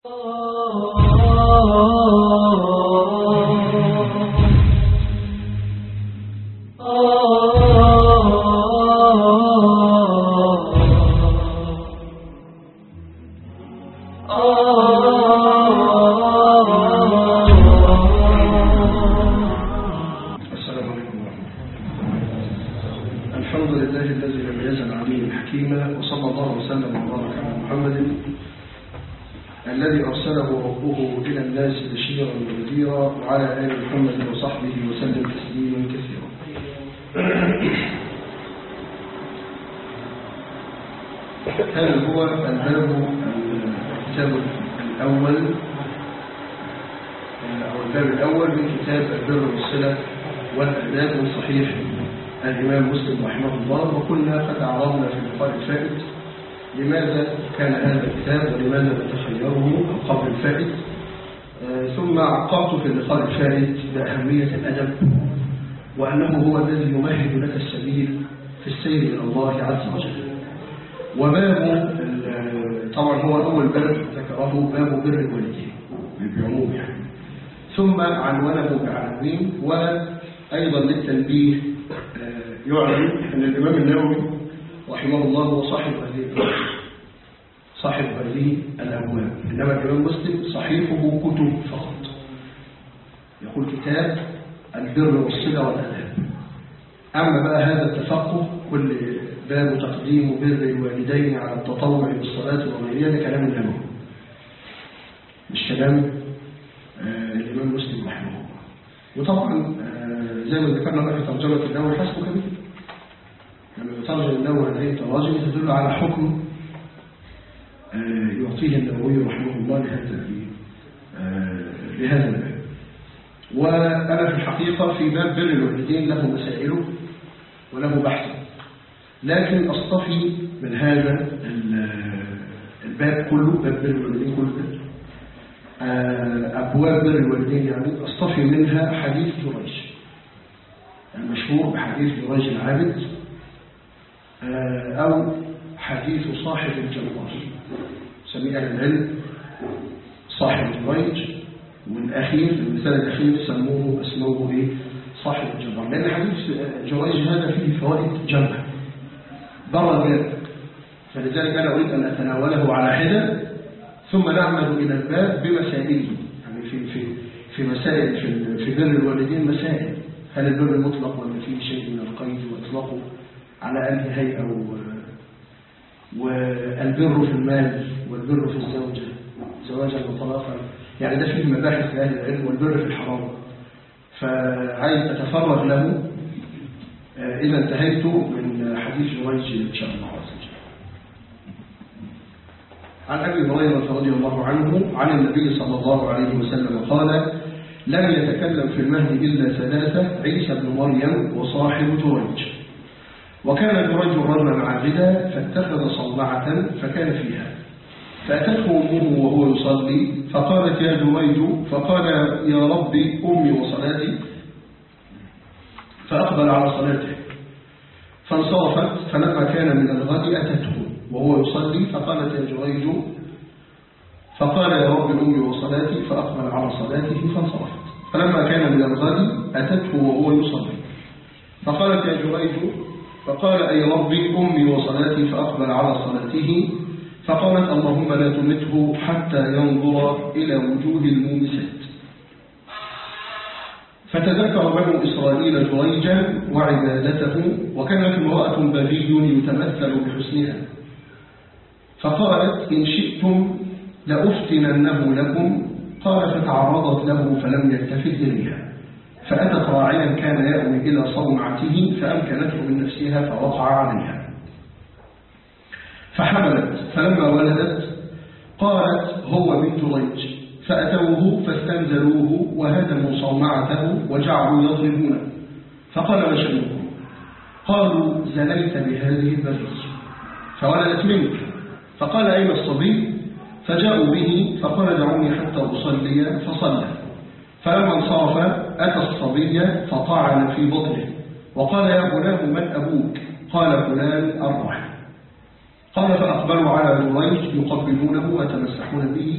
السلام عليكم ورحمة الله الحمد لله الذي لم يزل عليم حكيما وصلى الله وسلم وبارك على محمد الذي أرسله ربه إلى الناس بشيرا ونذيرا وعلى آل محمد وصحبه وسلم تسليما كثيرا هذا هو الباب الكتاب الأول أو الباب الأول من كتاب البر والصلة والآداب من صحيح الإمام مسلم رحمه الله وكنا قد عرضنا في اللقاء الفائت لماذا كان هذا الكتاب ولماذا نتخيره القبر الفائت آه، ثم عقبت في اللقاء الفائت بأهمية الأدب وأنه هو الذي يمهد لك السبيل في السير إلى الله عز وجل وباب ال- طبعا هو أول باب ذكره باب بر الوالدين بالعموم يعني ثم عنونه بعناوين وأيضا للتنبيه آه، يعلم أن الإمام النووي رحمه الله هو صاحب هذه الأبواب. صاحب هذه الأبواب إنما الإمام مسلم صحيحه كتب فقط يقول كتاب البر والصلة والآداب أما بقى هذا التفقه كل باب تقديم بر الوالدين على التطوع بالصلاة وغيرها ده كلام النووي مش كلام آه، الإمام مسلم رحمه الله وطبعا آه، زي ما ذكرنا بقى في ترجمة النووي حسبه كبير لما يترجم النووي هذه التراجم تدل على حكم آه، يعطيه النووي رحمه الله لهذا آه، لهذا الباب وأنا في الحقيقة في باب بر الوالدين له مسائله وله بحثه لكن أصطفي من هذا ال- الباب كله باب بر الوالدين كله آه، أبواب بر الوالدين يعني أصطفي منها حديث جريج المشهور بحديث جريج العابد آه، أو حديث صاحب الجوار سميه أهل العلم صاحب جريج والأخير المثال الأخير سموه اسمه إيه صاحب الجبار لأن حديث جريج هذا فيه فوائد جمع بر الباب فلذلك أنا أريد أن أتناوله على حدة ثم نعمد إلى الباب بمسائله يعني في في في مسائل في في بر الوالدين مسائل هل البر مطلق ولا فيه شيء من القيد وإطلاقه على أنهي هيئة و- والبر في المال والبر في الزوجة زواجا وطلاقا يعني ده فيه مباحث لأهل العلم والبر في الحرام فعايز أتفرغ له آه، إذا انتهيت من حديث جريج إن شاء الله عز وجل عن أبي هريرة رضي الله عنه عن النبي صلى الله عليه وسلم قال لم يتكلم في المهد إلا ثلاثة عيسى بن مريم وصاحب جريج وكان جريج رجلا عابدا فاتخذ صومعة فكان فيها فأتته أمه وهو يصلي فقالت يا جريج فقال يا ربي أمي وصلاتي فأقبل على صلاته فانصرفت فلما كان من الغد أتته وهو يصلي فقالت يا جريج فقال يا رب أمي وصلاتي فأقبل على صلاته فانصرفت فلما كان من الغد أتته وهو يصلي فقالت يا جريج فقال أي ربي أمي وصلاتي فأقبل على صلاته فقالت اللهم لا تمته حتى ينظر إلى وجوه المومسات فتذكر بنو إسرائيل جريجا وعبادته وكانت امرأة بغي يتمثل بحسنها فقالت إن شئتم لأفتننه لكم قال فتعرضت له فلم يلتفت إليها فأتت راعيا كان يأوي إلى صومعته فأمكنته من نفسها فوقع عليها فحملت فلما ولدت قالت هو بنت ريج فأتوه فاستنزلوه وهدموا صومعته وجعلوا يضربونه فقال ما شأنكم قالوا زنيت بهذه البغي فولدت منك فقال أين الصبي فجاءوا به فقال دعوني حتى أصلي فصلى فلما انصرف أتى الصبي فطعن في بطنه وقال يا غلام من أبوك قال فلان الراحل قال فأقبلوا على جريج يقبلونه ويتمسحون به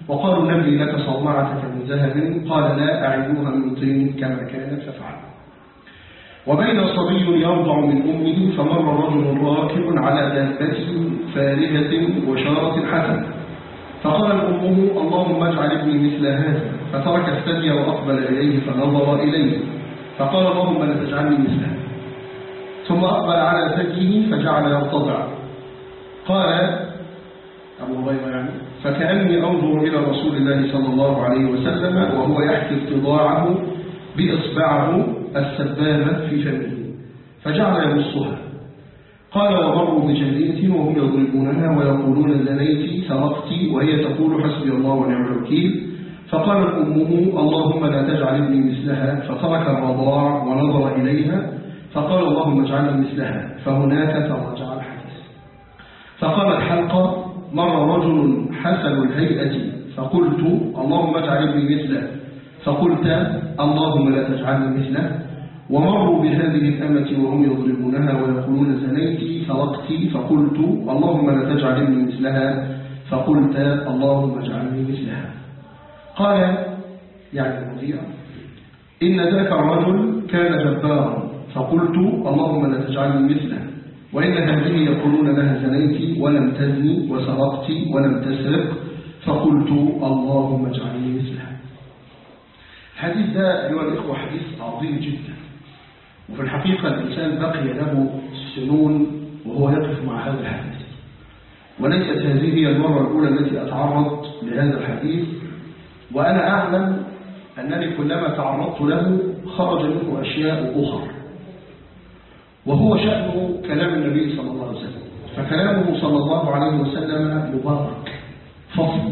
وقالوا نبني لك صومعتك من ذهب قال لا أعيدوها من طين كما كانت ففعل وبين صبي يرضع من أمه فمر رجل راكب على دابته فارهة وشارة حسنة فقال أمه اللهم اجعل ابني مثل هذا فترك الثدي وأقبل إليه فنظر إليه فقال اللهم لا تجعلني مثله ثم أقبل على ثديه فجعل يرتضع قال أبو هريرة يعني فكأني أنظر إلى رسول الله صلى الله عليه وسلم وهو يحكي ارتضاعه بإصبعه السبابة في فمه فجعل يمصها قال ومروا بجارية وهم يضربونها ويقولون زنيت سرقت وهي تقول حسبي الله ونعم الوكيل فقال أمه اللهم لا تجعل ابني مثلها فترك الرضاع ونظر إليها فقال اللهم اجعلني مثلها فهناك تراجع الحديث فقال الحلقة مر رجل حسن الهيئة فقلت اللهم اجعل ابني مثله فقلت اللهم لا تجعلني مثله ومروا بهذه الأمة وهم يضربونها ويقولون زنيت سرقت فقلت اللهم لا تجعل ابني مثلها فقلت اللهم اجعلني مثلها قال يعني المذيع إن ذاك الرجل كان جبارا فقلت اللهم لا تجعلني مثله وإن هذه يقولون لها زنيت ولم تزني وسرقت ولم تسرق فقلت اللهم اجعلني مثلها الحديث ده أيها الإخوة حديث عظيم جدا وفي الحقيقة الإنسان بقي له سنون وهو يقف مع هذا الحديث وليست هذه هي المرة الأولى التي أتعرض لهذا الحديث وأنا أعلم أنني كلما تعرضت له خرج منه أشياء أخرى وهو شأن كلام النبي صلى الله عليه وسلم فكلامه صلى الله عليه وسلم مبارك فصل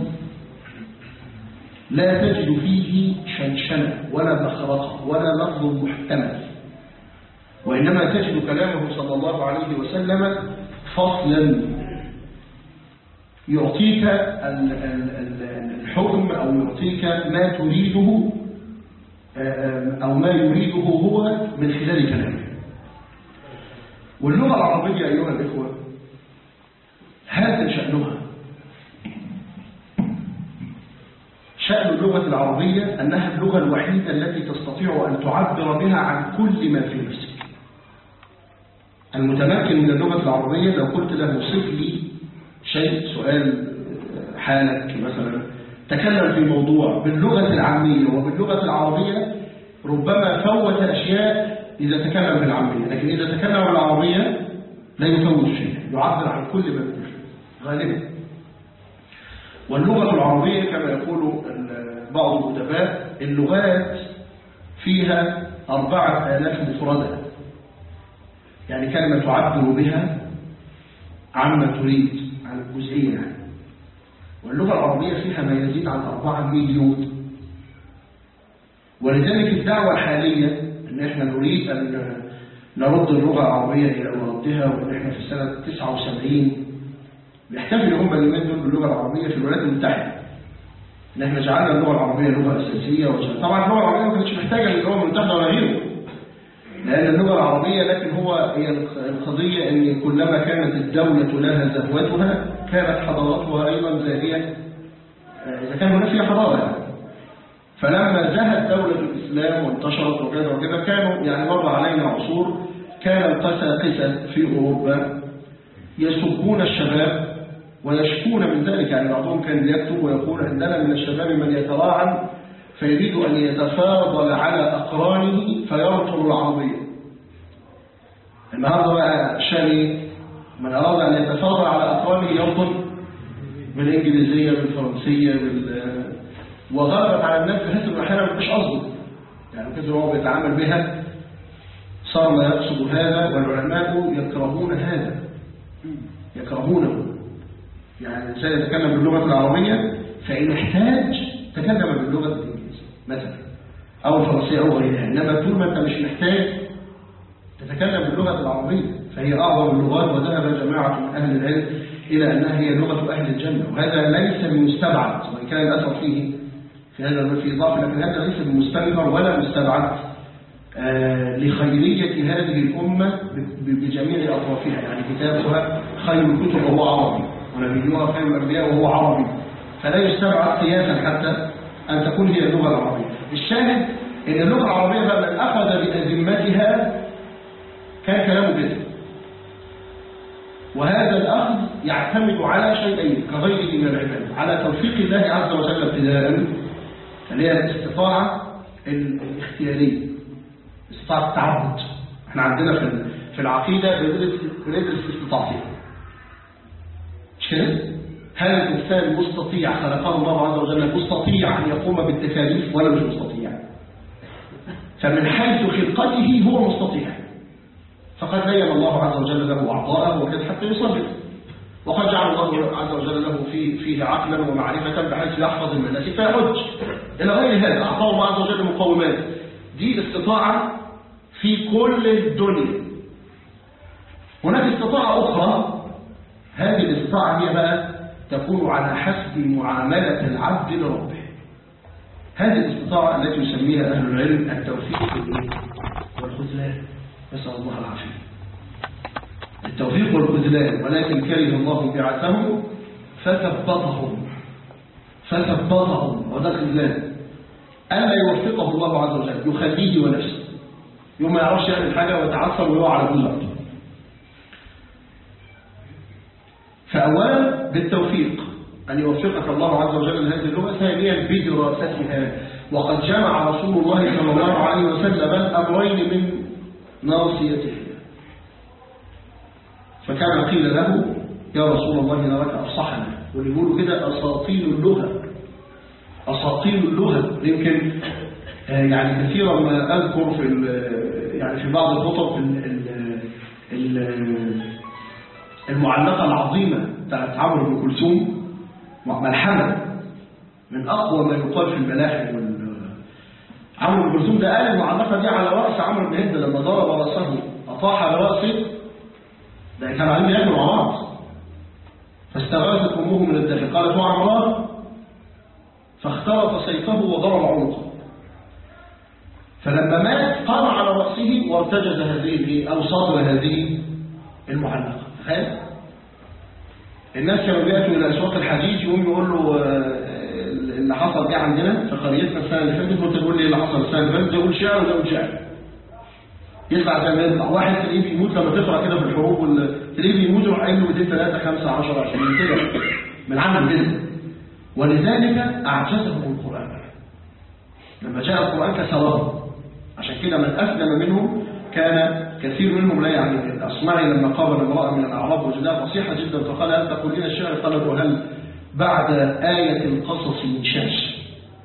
لا تجد فيه شنشنة ولا بخرقة ولا لفظ محتمل وإنما تجد كلامه صلى الله عليه وسلم فصلا يعطيك الحكم أو يعطيك ما تريده أو ما يريده هو من خلال كلامه واللغة العربية أيها الإخوة هذا شأنها شأن اللغة العربية أنها اللغة الوحيدة التي تستطيع أن تعبر بها عن كل ما في نفسك المتمكن من اللغة العربية لو قلت له صف لي شيء سؤال حالك مثلا تكلم في موضوع باللغة العامية وباللغة العربية ربما فوت أشياء إذا تكلم بالعامية لكن إذا تكلم بالعربية لا يفوت شيء يعبر عن كل ما في غالبا واللغة العربية كما يقول بعض الأدباء اللغات فيها أربعة آلاف مفردة يعني كلمة تعبر بها عما تريد عن الجزئية يعني. واللغة العربية فيها ما يزيد عن أربعة مليون ولذلك الدعوة الحالية أن احنا نريد أن نرد اللغة العربية إلى مردها وأن احنا في سنة 79 نحتفل هم اليومين دول باللغة العربية في الولايات المتحدة ان احنا جعلنا اللغة العربية لغة أساسية وجعلنا. طبعا اللغة العربية ما كانتش محتاجة للأمم المتحدة ولا غيره لأن اللغة العربية لكن هو هي القضية أن كلما كانت الدولة لها زهوتها كانت حضارتها أيضا زاهية إذا كان هناك فيها حضارة يعني. فلما زهت دولة الإسلام وانتشرت وكذا وكذا كانوا يعني مر علينا عصور كان القساقسة في أوروبا يسبون الشباب ويشكون من ذلك يعني بعضهم كان يكتب ويقول عندنا من الشباب من يتراعن فيريد أن يتفاضل على أقرانه فيرطل العربية النهاردة بقى شامي من أراد أن يتفاضل على أقرانه يرطل بالإنجليزية بالفرنسية بال وغلبت على الناس بحيث انه احيانا مش قصده يعني كده هو بيتعامل بها صار ما يقصد هذا والعلماء يكرهون هذا يكرهونه يعني الانسان يتكلم باللغه العربيه فان احتاج تكلم باللغه الانجليزيه مثلا او الفرنسيه او غيرها انما طول ما انت مش محتاج تتكلم باللغه العربيه فهي اعظم اللغات وذهب جماعه من اهل العلم الى انها هي لغه اهل الجنه وهذا ليس بمستبعد وان كان الاثر فيه في هذا في إضافة لكن هذا ليس بمستنكر ولا مستبعد آه لخيرية هذه الأمة بجميع أطرافها يعني كتابها خير الكتب وهو عربي ونبيها خير الأنبياء وهو عربي فلا يستبعد قياسا حتى أن تكون هي اللغة العربية الشاهد أن اللغة العربية من أخذ بأزمتها كان كلامه كده وهذا الأخذ يعتمد على شيئين كغيره من العباد على توفيق الله عز وجل ابتداء اللي هي الاستطاعة الاختيارية استطاعة التعبد احنا عندنا في في العقيدة بندرس بندرس الاستطاعتين مش كده؟ هل الإنسان مستطيع خلقه الله عز وجل مستطيع أن يقوم بالتكاليف ولا مش مستطيع فمن حيث خلقته هو مستطيع فقد بين الله عز وجل له أعضاءه وكذا حتى يصلي وقد جعل الله عز وجل له فيه, فيه عقلا ومعرفة بحيث يحفظ المناسك فيحج إلى غير هذا أعطاه الله عز وجل مقومات دي استطاعة في كل الدنيا هناك استطاعة أخرى هذه الاستطاعة هي بقى تكون على حسب معاملة العبد لربه هذه الاستطاعة التي يسميها أهل العلم التوفيق والخذلان نسأل الله العافية التوفيق والخذلان ولكن كره الله بعثهم فثبطهم فثبطهم وده الخذلان ألا يوفقه الله عز وجل يخليه ونفسه يوم ما يعرفش يعمل حاجة ويتعثر ويقع على كل الأرض فأولا بالتوفيق أن يوفقك الله عز وجل لهذه اللغة ثانيا بدراستها وقد جمع رسول الله صلى الله عليه وسلم الأمرين من ناصيته فكان قيل له يا رسول الله نراك أفصحنا ونقول كده أساطيل اللغة أساطيل اللغة يمكن يعني كثيرا ما أذكر في يعني في بعض الخطب المعلقة العظيمة بتاعت عمرو بن كلثوم ملحمة من أقوى ما يقال في الملاحم وال... عمرو بن كلثوم ده قال المعلقة دي على رأس عمرو بن هند لما ضرب رأسه أطاح برأسه ده كان عايزين ياكلوا مع بعض فاستغاثت أمه من الداخل قالت هو عمران فاخترط سيفه وضرب عنقه فلما مات قام على رأسه وارتجز هذه أو صدر هذه المعلقة تخيل الناس كانوا بيأتوا إلى أسواق الحديث يقوم يقول له اللي حصل ده عندنا في قريتنا السنة اللي فاتت كنت تقول لي اللي حصل السنة اللي فاتت يقول شعر وده يقول شعر يطلع زي ما يطلع واحد تلاقيه بيموت لما تقرا كده في الحروب وال... تلاقيه بيموت يروح قايل له 200 3 5 10 20 كده من عنده كده ولذلك اعجزهم القران لما جاء القران كسرهم عشان كده من اسلم منهم كان كثير منهم لا يعني الأصمعي لما قابل امرأة من الأعراب وجدها فصيحة جدا فقال هل تقولين الشعر قالت وهل بعد آية القصص من شاش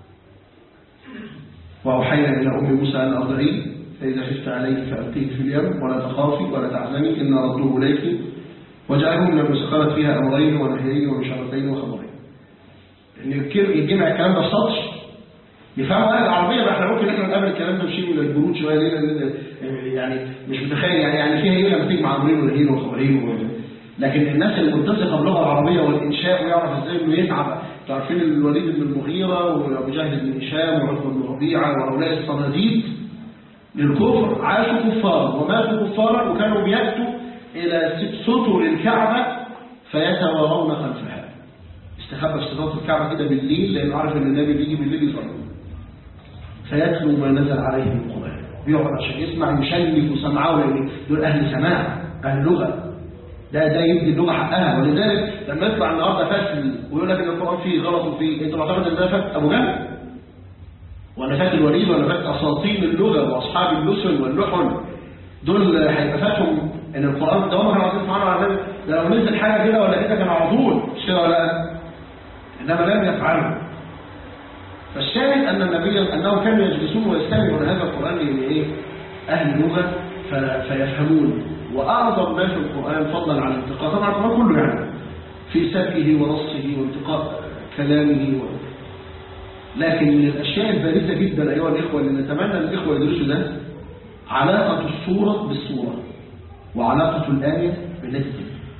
وأوحينا إلى أم موسى أن أرضعيه فإذا خفت عليه فألقيه في اليم ولا تخافي ولا تحزني إن ردوه إليك وجعله من المسخرة فيها أمرين ونهرين ومشارتين وخبرين إن يجمع الكلام ده في سطر يفهموا اهل العربيه بقى احنا ممكن احنا نقابل الكلام ده نشيل من البرود شويه ليه لان يعني مش متخيل يعني يعني فيها ايه لما تيجي مع امرين ونهين وخبرين و... لكن الناس اللي متسقه باللغه العربيه والانشاء ويعرف ازاي انه يتعب انتوا عارفين الوليد بن المغيره وابو جهل بن هشام وعتبه بن ربيعه وهؤلاء الصناديد للكفر عاشوا كفارا وماتوا كفارا وكانوا بياتوا الى ستر الكعبه فيتوارون خلفها استخبى في سترات الكعبه كده بالليل لانه عارف ان النبي بيجي بالليل يصلي فيتلو ما نزل عليه من القرآن بيقعد عشان يسمع يشنف سمعه يعني دول أهل سماع أهل لغة ده ده يدي اللغة حقها ولذلك لما يطلع النهارده فاسل ويقول لك ان القرآن فيه غلط وفيه انت معتقد ان ده فات أبو جهل ولا فات الوليد ولا فات أساطين اللغة وأصحاب اللسن واللحن دول هيبقى فاتهم ان القرآن ده هم كانوا عايزين سبحانه وتعالى لو نزل حاجة كده ولا كده كان على طول مش كده ولا لا انما لم يفعلوا فالشاهد أن النبي أنهم كانوا يجلسون ويستمعون هذا القرآن لإيه؟ أهل لغة فيفهمون وأعظم ما في القرآن فضلا عن انتقاء طبعا القرآن كله يعني في سبكه ونصه وانتقاء كلامه و... لكن من الأشياء البارزة جدا أيها الإخوة اللي نتمنى الإخوة يدرسوا ده علاقة الصورة بالصورة وعلاقة الآية بالتي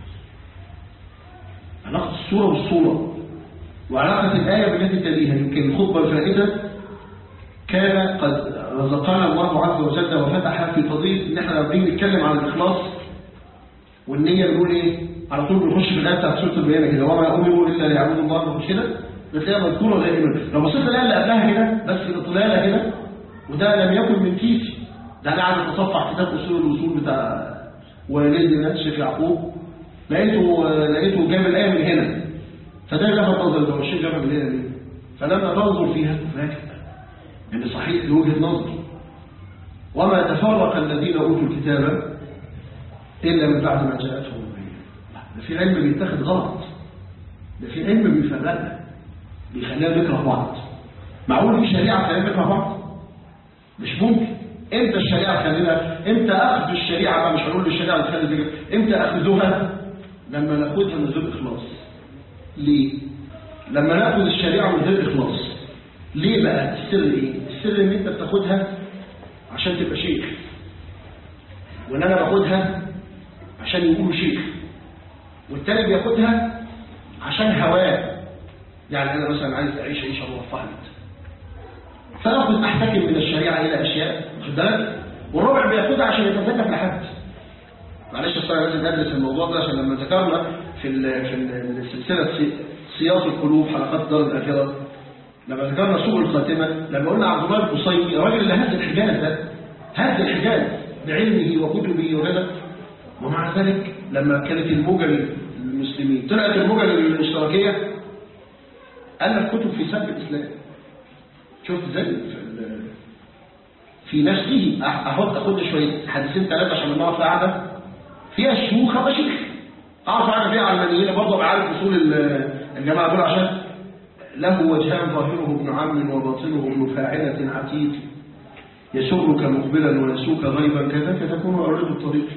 علاقة الصورة بالصورة وعلاقة الآية بالتي تليها يمكن الخطبة الفائدة كان قد رزقنا الله عز وجل وفتح في قضية إن احنا بنيجي نتكلم عن الإخلاص والنية نقول إيه؟ على طول بنخش في الآية بتاعت سورة البيانة كده وما أمروا إلا ليعبدوا الله مش كده؟ بتلاقيها مذكورة دائما لو بصيت تلاقي اللي قبلها كده بس الإطلالة كده وده لم يكن من كيسي ده أنا قاعد أتصفح كتاب أصول الوصول بتاع والدنا الشيخ يعقوب لقيته لقيته جاب الآية من هنا فده لفت نظري ده الشيخ جابها من هنا ليه؟ فلما تنظر فيها فاكر يعني صحيح لوجهة نظر وما تفرق الذين أوتوا الكتاب إلا من بعد ما جاءتهم البينة ده في علم بيتاخد غلط ده في علم بيفرقنا بيخلينا نكره بعض معقول في شريعة تخلينا نكره بعض مش ممكن امتى الشريعة تخلينا امتى أخذ الشريعة بقى مش هنقول الشريعة تخلي ذكر امتى أخذها لما ناخدها من غير إخلاص ليه؟ لما ناخذ الشريعة من غير إخلاص ليه بقى السر ايه؟ السر ان انت بتاخدها عشان تبقى شيخ وان انا باخدها عشان يقولوا شيخ والتاني بياخدها عشان هواه يعني انا مثلا عايز اعيش عيشه مرفهه فاخد احتكم من الشريعه الى اشياء واخد بالك والرابع بياخدها عشان يتزكف لحد معلش اصل لازم ندرس الموضوع ده عشان لما ذكرنا في ال في ال- السلسله سياق القلوب حلقات دار الاخره لما ذكرنا سوء الخاتمه لما قلنا عبد الله البصيري الراجل اللي هز الحجاز ده هز الحجاز بعلمه وكتبه وكذا ومع ذلك لما كانت الموجه للمسلمين طلعت الموجه للاشتراكيه الف كتب في سب الاسلام شفت ازاي في ال- في نفسه أح- احط اخد شويه حديثين ثلاثه عشان لما اقف قاعده فيها شيوخ ابقى شيخ اعرف قاعده فيها علمانيين برضه ابقى عارف اصول ال- الجماعه دول عشان له وجهان ظاهره ابن عم وباطنه ابن فاعلة عتيق يسرك مقبلا ويسوك غيبا كذاك تكون أرض الطريق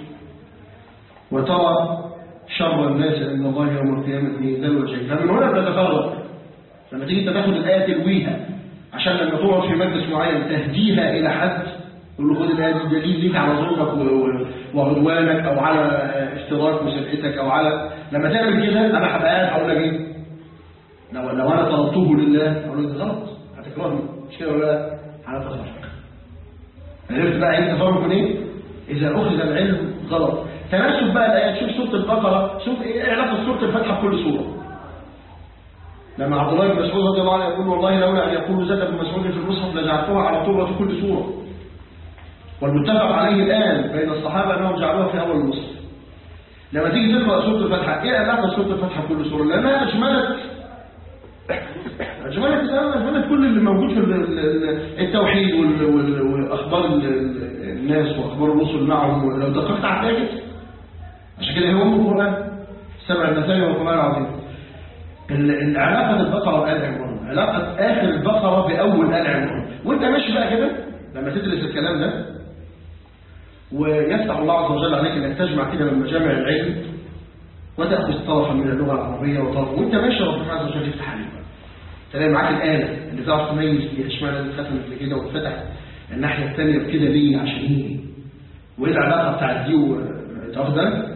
وترى شر الناس عند الله يوم القيامة ذا الوجهين فمن هنا بتتفرق لما تيجي انت تاخد الآية تلويها عشان لما تقعد في مجلس معين تهديها إلى حد تقول له خد الآية دي دليل ليك على ظلمك و- و- وعدوانك أو على اشتراك مسابقتك أو على لما تعمل كده أنا هبقى قاعد هقول لك إيه؟ لو لو انا طلبته لله اقول له ده غلط هتكرهني مش كده ولا لا؟ على تفرق عرفت بقى ايه التفرق من ايه اذا اخذ العلم غلط تناسب بقى الايات شوف سوره البقره شوف ايه علاقه سوره الفاتحه بكل سوره لما عبد الله بن مسعود رضي الله عنه يقول والله لولا ان يقول زاد بن مسعود في المصحف لجعلتها على طوبه كل سوره والمتفق عليه الان بين الصحابه انهم جعلوها في اول المصحف لما تيجي تقرا سوره الفاتحه ايه علاقه سوره الفاتحه بكل سوره لانها اشملت أجملت الآن أجملت كل اللي موجود في ال- ال- التوحيد وال- وال- وأخبار ال- ال- الناس وأخبار الرسل معهم لو دققت هتلاقي عشان كده هو أم القرآن سبع المثاني والقرآن العظيم ال- العلاقة البقرة بآل عمران علاقة آخر البقرة بأول آل عمران وأنت ماشي بقى كده لما تدرس الكلام ده ويفتح الله عز وجل عليك انك تجمع كده من مجامع العلم وتأخذ طرفا من اللغة العربية وطرفا وانت ماشي ربنا عز وجل يفتح عليك بقى. تلاقي معاك الآلة اللي تعرف تميز دي اشمعنى دي اتختمت كده واتفتح الناحية الثانية بكده ليه عشان ايه وايه العلاقة بتاعت دي وتاخد بالك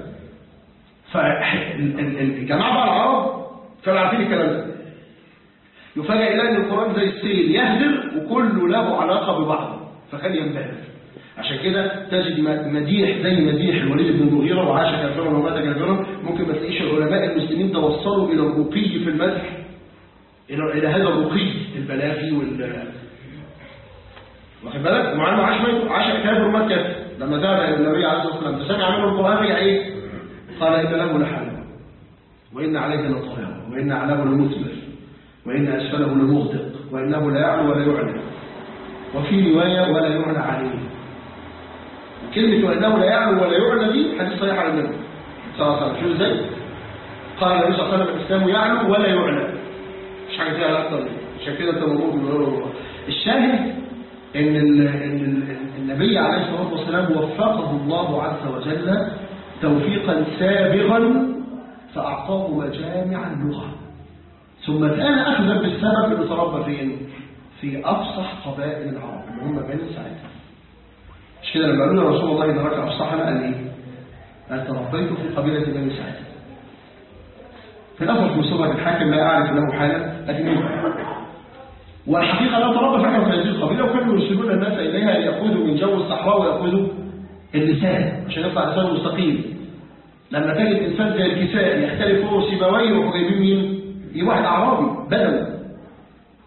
فالجماعة بقى العرب كانوا عارفين الكلام ده يفاجئ إلى أن القرآن زي السيل يهدر وكله له علاقة ببعضه فكان ينبهر عشان كده تجد م- مديح زي مديح الوليد بن المغيرة وعاش كافرا ومات كافرا ممكن ما تلاقيش العلماء المسلمين توصلوا إلى الرقي في المدح إلى إلى هذا الرقي البلاغي وال واخد بالك مع انه عاش ميت عاش كافر ومات كافر لما ذهب الى النبي عليه الصلاه والسلام فسمع منه القران رجع ايه؟ قال ان له لحلاوه وان عليه لطغيان وان اعلاه لمثمر وان اسفله لمغدق وانه لا يعلو ولا يعلى وفي روايه ولا يعلى عليه كلمه وانه لا يعلو ولا يعلى دي حديث صحيح على النبي صلى الله عليه وسلم شو ازاي؟ قال النبي صلى الله عليه وسلم الاسلام يعلو ولا يعلى مش حاجه فيها علاقه بيه. عشان كده انت موجود من ورا الله الشاهد ان ال- ان ال- النبي عليه الصلاه والسلام وفقه الله عز وجل توفيقا سابغا فاعطاه مجامع اللغه ثم كان اخذا بالسبب اللي تربى فين؟ في افصح قبائل العرب اللي هم بني ساعتها مش كده لما قالوا له رسول الله ان راك افصحنا قال ايه؟ قال تربيت في قبيله بني ساعتها في الأثر مصطفى الحاكم لا أعرف له حالا لكن ينفع والحقيقة لا تربى فعلا في هذه القبيلة وكانوا يرسلون الناس إليها ليأخذوا من جو الصحراء ويأخذوا اللسان عشان يطلع لسان مستقيم لما تجد إنسان زي الكساء يختلف هو وسيبويه وهو جايبين مين؟ يجيب واحد أعرابي بدوي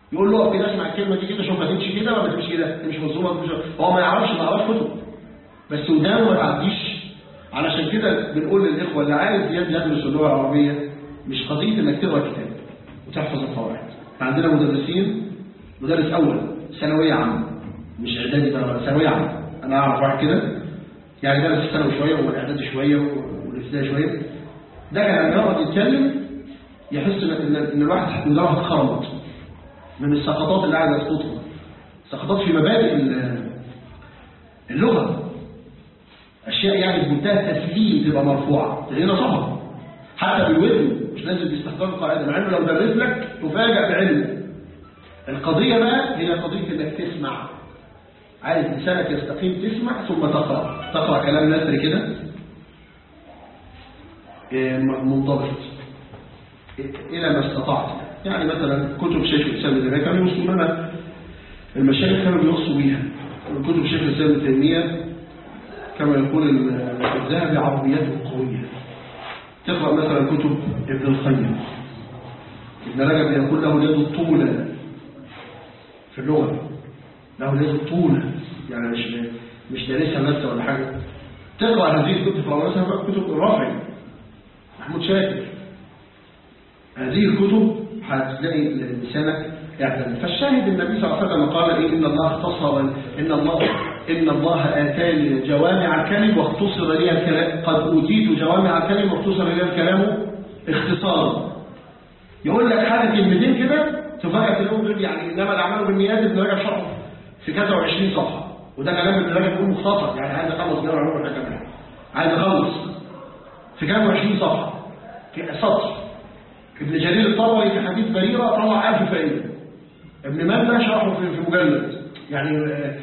يقول له كده اسمع الكلمه دي كده شوف هتمشي كده ولا تمشي كده تمشي مظلومه تمشي هو ما يعرفش ما يعرفش كتب بس ودانه ما تعديش علشان كده بنقول للاخوه اللي عايز يدرس اللغه العربيه مش قضيه انك تقرا كتاب وتحفظ القواعد عندنا مدرسين مدرس اول ثانويه عامه مش اعدادي ده ثانويه عامه انا اعرف واحد كده يعني درس الثانوي شويه والاعدادي شويه والابتدائي شويه ده كان يقعد يتكلم يحس ان ان الواحد ان الواحد خرمط من السقطات اللي قاعد يسقطها سقطات في مبادئ اللغه اشياء يعني بمنتهى التسليم تبقى مرفوعه تلاقينا صعبه حتى بالودن مش لازم تستخدم قاعده مع انه لو درس لك تفاجئ بعلم القضيه بقى هي قضيه انك تسمع عايز لسانك يستقيم تسمع ثم تقرا تقرا كلام نثري كده منضبط الى ما استطعت يعني مثلا كتب شيخ الاسلام ابن تيميه كانوا يوصوا لنا المشايخ كانوا بيوصوا بيها كتب شيخ الاسلام ابن تيميه كما يقول الذهبي عربيته قويه تقرا مثلا كتب ابن القيم ابن رجب يقول له اليد الطولة في اللغة له اليد الطولة يعني مش مش دارسها بس ولا حاجة تقرأ هذه الكتب فرنسا كتب الرافعي محمود شاكر هذه الكتب هتلاقي لسانك يعتمد فالشاهد النبي صلى الله عليه وسلم قال ايه ان الله اختصر ان الله ان الله اتاني جوامع الكلم واختصر لي الكلام قد اوتيت جوامع الكلم واختصر لي الكلام اختصارا يقول لك حاجه كلمتين كده تفاجئ تقول يعني انما الاعمال بالنيات ابن رجب شرحه في كذا و20 صفحه وده كلام ابن رجب بيقول مختصر يعني عايز اخلص جوامع العلوم كمان عايز اخلص في كذا و20 صفحه سطر ابن جرير الطبري في حديث بريرة طلع ألف فائدة ابن مندى شرحه في في مجلد يعني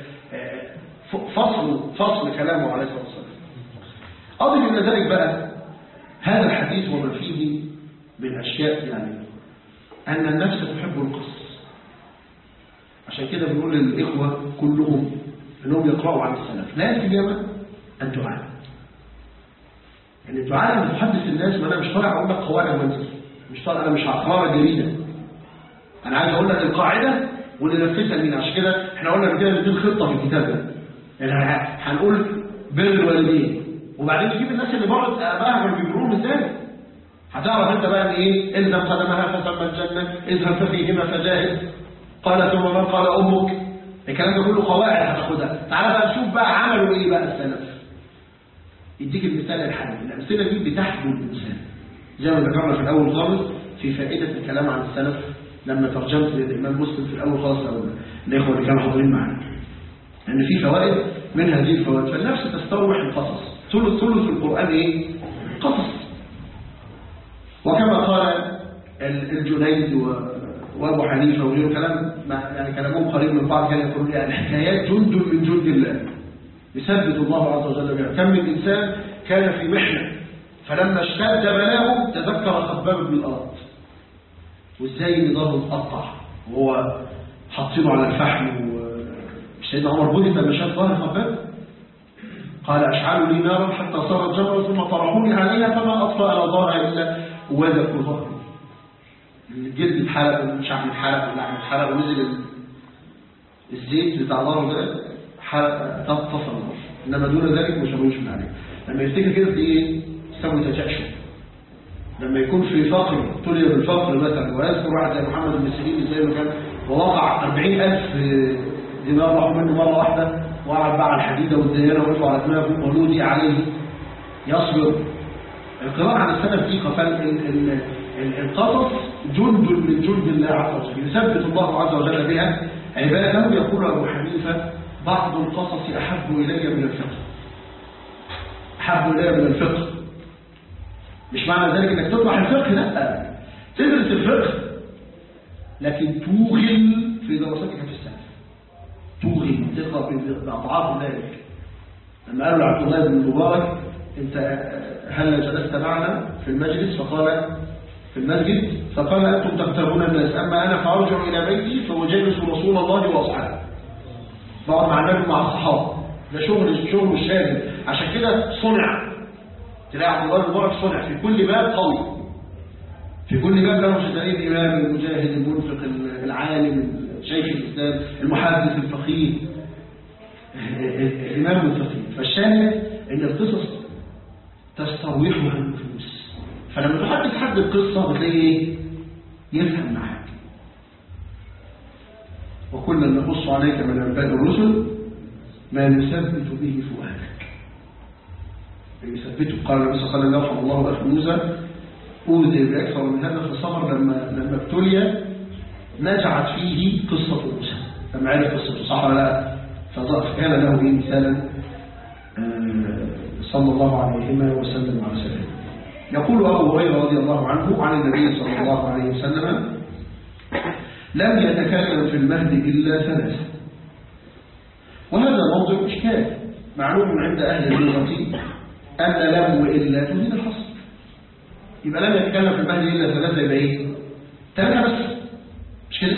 فصل فصل كلامه عليه الصلاة والسلام أضف إلى ذلك بقى هذا الحديث وما فيه من أشياء يعني أن النفس تحب القصص عشان كده بنقول للإخوة كلهم أنهم يقرأوا عن السلف لا سيما الدعاء يعني الدعاء لما تحدث الناس ما أنا مش طالع أقول لك قواعد منزل مش طالع انا مش هقرا جريده انا عايز اقول لك القاعده واللي نفذها مين عشان كده احنا قلنا كده دي الخطه في الكتاب ده يعني هنقول بر الوالدين وبعدين نجيب الناس اللي بره ابائها كانوا بيبروهم ازاي هتعرف انت بقى ان ايه الزم قدمها فثم الجنه اذهب ففيهما فجاهد قال ثم من قال امك الكلام ده كله قواعد هتاخدها تعالى بقى نشوف بقى عملوا ايه بقى السلف يديك المثال الحالي الامثله دي بتحدو الانسان زي ما ذكرنا في الأول خالص في فائدة الكلام عن السلف لما ترجمت للإمام مسلم في الأول خالص الأول الإخوة اللي كانوا حاضرين معانا لأن يعني في فوائد من هذه الفوائد فالنفس تستوضح القصص ثلث ثلث القرآن إيه؟ قصص وكما قال الجنيد وابو حنيفه وغيره كلام يعني كلامهم قريب من بعض كان يقولون يعني الحكايات جند من جند الله يثبت الله عز وجل بها كم من انسان كان في محنه فلما اشتد بلاه تذكر خباب بن الأرض وازاي نظامه اتقطع وهو حاطينه على الفحم سيدنا عمر بهت لما شاف ظهر خباب قال اشعلوا لي نارا حتى صارت جمرة ثم طرحوني عليها فما اطفأ على ظهرها الا وذك ظهري الجلد اتحرق والشعب اتحرق واللحم اتحرق ونزل الزيت بتاع ظهره ده حرق طفى النار انما دون ذلك مش هنوش من عليه لما يفتكر كده تلاقيه ايه يسوي تشعشع لما يكون في فقر تلي بالفقر مثلا ويذكر واحد زي محمد بن سليم زي ما كان ووقع 40000 دماغ راحوا منه مره واحده وقعد بقى على الحديده والديانه ورفعوا على دماغه ولودي عليه يصبر القراءة عن السلف دي القصص جند من جند الله عز وجل يثبت الله عز وجل بها عباده يقول ابو حنيفه بعض القصص احب الي من الفقه احب الي من الفقه مش معنى ذلك انك تطلع الفقه لا تدرس الفقه لكن توغل في دراستك في السلف توغل تقرا باضعاف ذلك لما قالوا لعبد الله بن المبارك انت هل جلست معنا في المجلس فقال في المسجد فقال انتم تغتابون الناس اما انا فارجع الى بيتي فاجلس رسول الله واصحابه بقعد مع النبي مع الصحابه ده شغل شغل الشاغل عشان كده صنع تلاقي عبد الله المبارك صنع في كل باب قوي في كل باب له شتائين الإمام المجاهد المنفق العالم شيخ الإسلام المحدث الفقيه الإمام الفقيه فالشاهد إن القصص تستروحها النفوس فلما تحدث حد القصة بتلاقي إيه؟ يفهم معاك وكنا نقص عليك من أنباء الرسل ما نثبت به فؤادك يثبته قال النبي صلى الله عليه وسلم الله أخي موسى أوذي بأكثر من هذا فصبر لما لما ابتلي نجعت فيه قصة موسى لما عرف قصة صح ولا لا فكان له مثالا صلى الله عليه وسلم على سلام يقول أبو هريرة رضي الله عنه عن النبي صلى الله عليه وسلم لم يتكلم في المهد إلا ثلاثة وهذا موضع إشكال معلوم عند أهل اللغة أن لم وإلا تفيد الحصر يبقى لم يتكلم في المهد إلا ثلاثة يبقى إيه؟ ثلاثة بس مش كده؟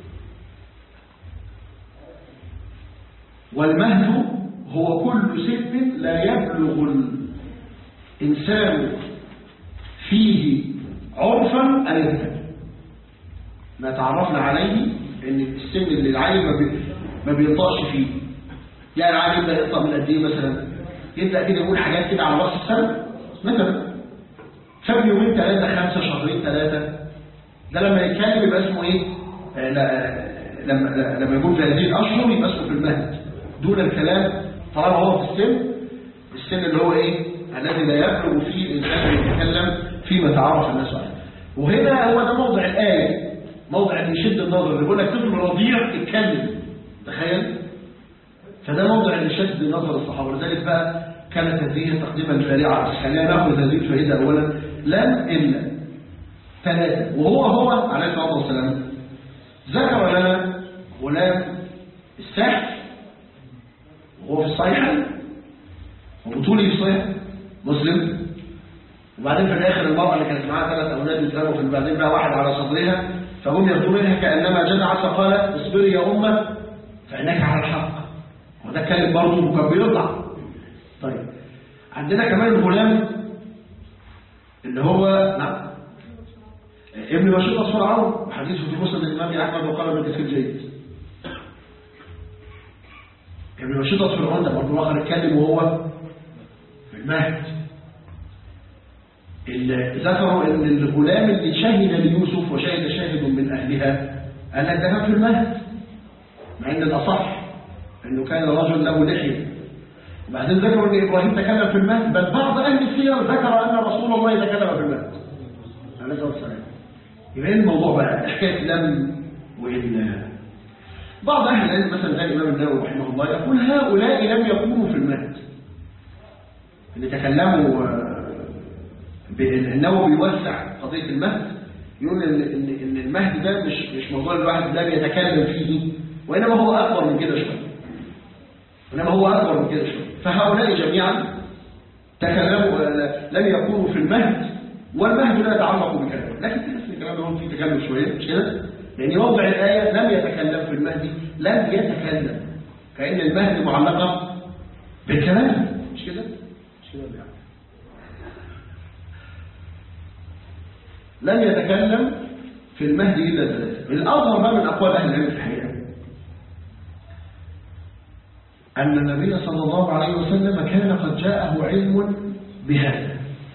والمهد هو كل سن لا يبلغ الإنسان فيه عرفا أن يتكلم ما تعرفنا عليه ان السن اللي العالم ما, بي... ما بينطقش فيه يعني العالم ده ينطق من قد ايه مثلا يبدا كده يقول حاجات كده على راس السنه مثلا فم يومين ثلاثه خمسه شهرين ثلاثه ده لما يتكلم يبقى اسمه ايه آه لا لما لا لما يكون في هذه الاشهر يبقى اسمه في المهد دون الكلام طالما هو في السن السن اللي هو ايه الذي لا يبلغ فيه الانسان يتكلم فيما تعرف الناس عليه وهنا هو ده موضع الايه موضع اللي يشد النظر اللي بيقول لك طفل رضيع اتكلم تخيل فده موضع اللي شد نظر الصحابه ولذلك بقى كانت هذه تقديما الفارعه بس خلينا ناخذ هذه الفائده اولا لم الا ثلاثه وهو هو عليه الصلاه والسلام ذكر لنا غلام السحر وهو في الصحيحه وبطولي في صحيح مسلم وبعدين في الاخر المراه اللي كانت معاها ثلاث اولاد يترموا في بعدين بقى واحد على صدرها فهم يقولونها كأنما جدع فقال اصبري يا أمة فإنك على الحق وده كلم برضه وكان بيرضع طيب عندنا كمان الغلام اللي هو نعم ابن بشير أصفر عون وحديثه في مسند الإمام أحمد وقال ابن كثير جيد ابن بشير أصفر عون ده برضه آخر اتكلم وهو في المهد ذكروا ان الغلام اللي شهد ليوسف وشهد شاهد من اهلها قال لك ده في المهد مع ان الاصح انه كان رجل له لحيه وبعدين ذكروا ان ابراهيم تكلم في المهد بل بعض اهل السير ذكر ان رسول الله تكلم في المهد عليه الصلاه والسلام يبقى ايه الموضوع بقى حكايه لم وان بعض اهل العلم مثلا زي الامام النووي رحمه الله يقول هؤلاء لم يكونوا في المهد اللي تكلموا النووي بيوسع قضية المهد يقول إن, إن, إن المهد ده مش مش موضوع الواحد لم يتكلم فيه وإنما هو أكبر من كده شوية إنما هو أكبر من كده شوية فهؤلاء جميعا تكلموا لم يكونوا في المهد والمهد لا يتعلق بكلام لكن تحس ان الكلام ده فيه تكلم شوية مش كده؟ يعني موضع الآية لم يتكلم في المهد لم يتكلم كأن المهد معلقة بالكلام مش كده؟ مش كده يعني لم يتكلم في المهد إلا ثلاثة الأظهر بقى من أقوال أهل العلم في الحقيقة أن النبي صلى الله عليه وسلم كان قد جاءه علم بهذا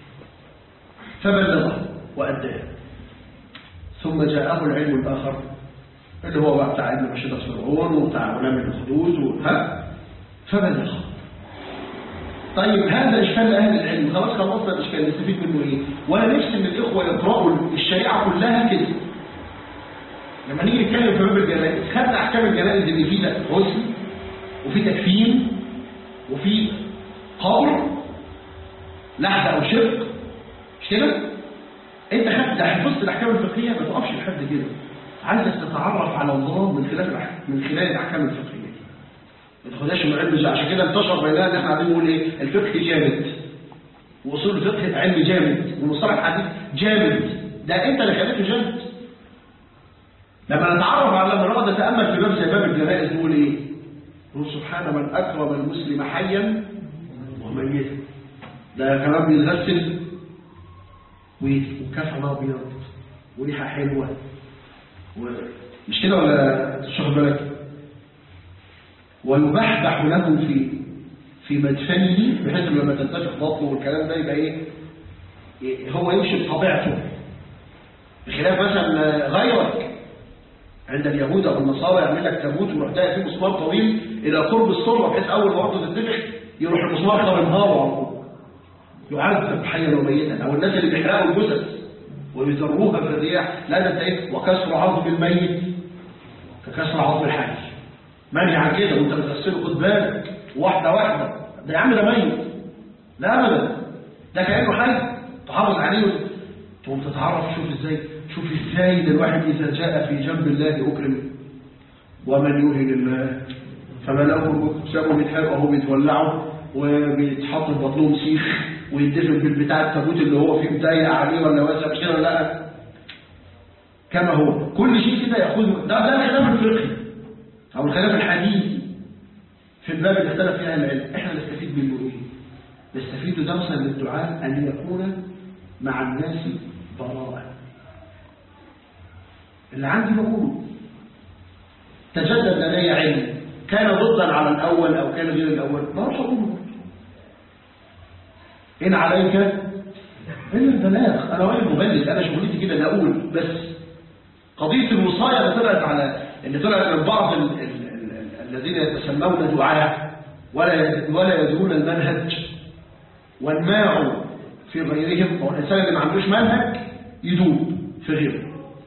فبلغه وأداه ثم جاءه العلم الآخر اللي هو بقى بتاع ابن مشيدة فرعون وبتاع علماء الخدود وها فبلغه طيب هذا إشكال أهل العلم خلاص خلصنا الإشكال نستفيد منه إيه وأنا نفسي من الإخوة يقرأوا الشريعة كلها كده لما نيجي نتكلم في باب الجنائز خدنا أحكام الجنائز اللي فيه غسل وفي تكفين وفي قبر لحد أو شق مش كده؟ أنت خدت حفظت الأحكام الفقهية ما تقفش لحد كده عايزك تتعرف على الله من خلال من خلال الأحكام الفقهية ما تاخدهاش من علم عشان كده انتشر بيننا ان احنا قاعدين نقول ايه الفقه جامد واصول الفقه علم جامد ومصطلح الحديث جامد ده انت اللي خليته جامد لما نتعرف على لما نقعد نتامل في باب زي باب الجنائز نقول ايه نقول سبحان من اكرم المسلم حيا وميتا ده كمان بيتغسل وكفن ابيض وريحة حلوة و... مش كده ولا تشوف بالك ويبحبح له في في مدفنه بحيث لما تنتفخ بطنه والكلام ده يبقى ايه إيه، هو يمشي بطبيعته بخلاف مثلا غيرك عند اليهود او النصارى يعمل لك تابوت ومحتاج فيه مسمار طويل الى قرب السره بحيث اول ما وقته تتنفخ يروح المسمار ده منهاره على طول يعذب حيا وميتا او الناس اللي بيحرقوا الجثث ويذروها في الرياح لا ده انت ايه وكسر عظم الميت ككسر عظم الحي منهي عن كده وانت بتغسله خد بالك واحده واحده ده يا عم ده ميت لا ابدا ده كانه حي تحافظ عليه تقوم تتعرف شوف ازاي شوف ازاي ده الواحد اذا جاء في جنب الله اكرم ومن يهن الله فما له سابه بيتحرق وهو بيتولعه وبيتحط في بطنهم سيخ ويدفن بالبتاع التابوت اللي هو فيه مضيق عليه ولا واسع مش كده ولا لا كما هو كل شيء كده ياخذ ده ده الخلاف الفقهي او الخلاف الحديثي في الباب اللي اختلف فيها العلم احنا نستفيد منه ايه نستفيد درسا للدعاء ان يكون مع الناس براءه اللي عندي بقوله تجدد لدي علم كان ضدا على الاول او كان غير الاول بروح اقوله ان عليك الا البلاغ انا راجل مبلغ انا شغلتي كده أنا اقول بس قضيه الوصايه اللي طلعت على اللي طلعت من بعض ال... ال... ال... الذين يتسمون دعاة ولا ولا يدرون المنهج وانماعوا في غيرهم هو الانسان اللي ما عندوش منهج يدوب في غيره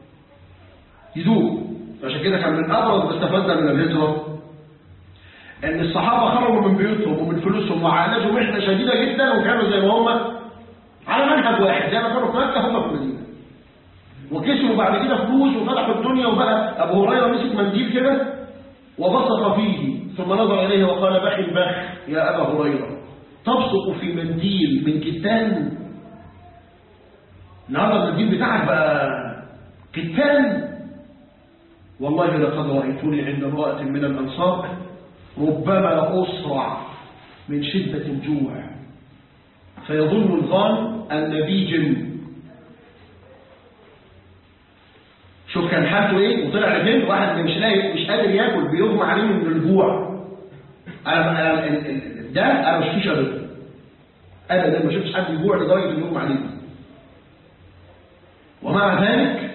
يدوب عشان كده كان من ابرز ما استفدنا من الهجره ان الصحابه خرجوا من بيوتهم ومن فلوسهم وعالجوا محنه شديده جدا وكانوا زي ما هم على منهج واحد زي ما كانوا في مكه هم في المدينه وكسبوا بعد كده فلوس وفتحوا الدنيا وبقى ابو هريره مسك منديل كده وبصق فيه ثم نظر اليه وقال بخ البخ يا ابا هريره تبصق في منديل من كتان النهارده المنديل بتاعك بقى كتان والله لقد رايتني عند امراه من الانصار ربما اسرع من شده الجوع فيظن الظان ان بي جن شوف كان حالته ايه وطلع لفين واحد اللي مش لاقي مش قادر ياكل بيغمى عليه من الجوع انا انا ال- ال- ده انا مش فيش ابدا ابدا ما شفتش حد يجوع لدرجه انه يغمى عليه ومع ذلك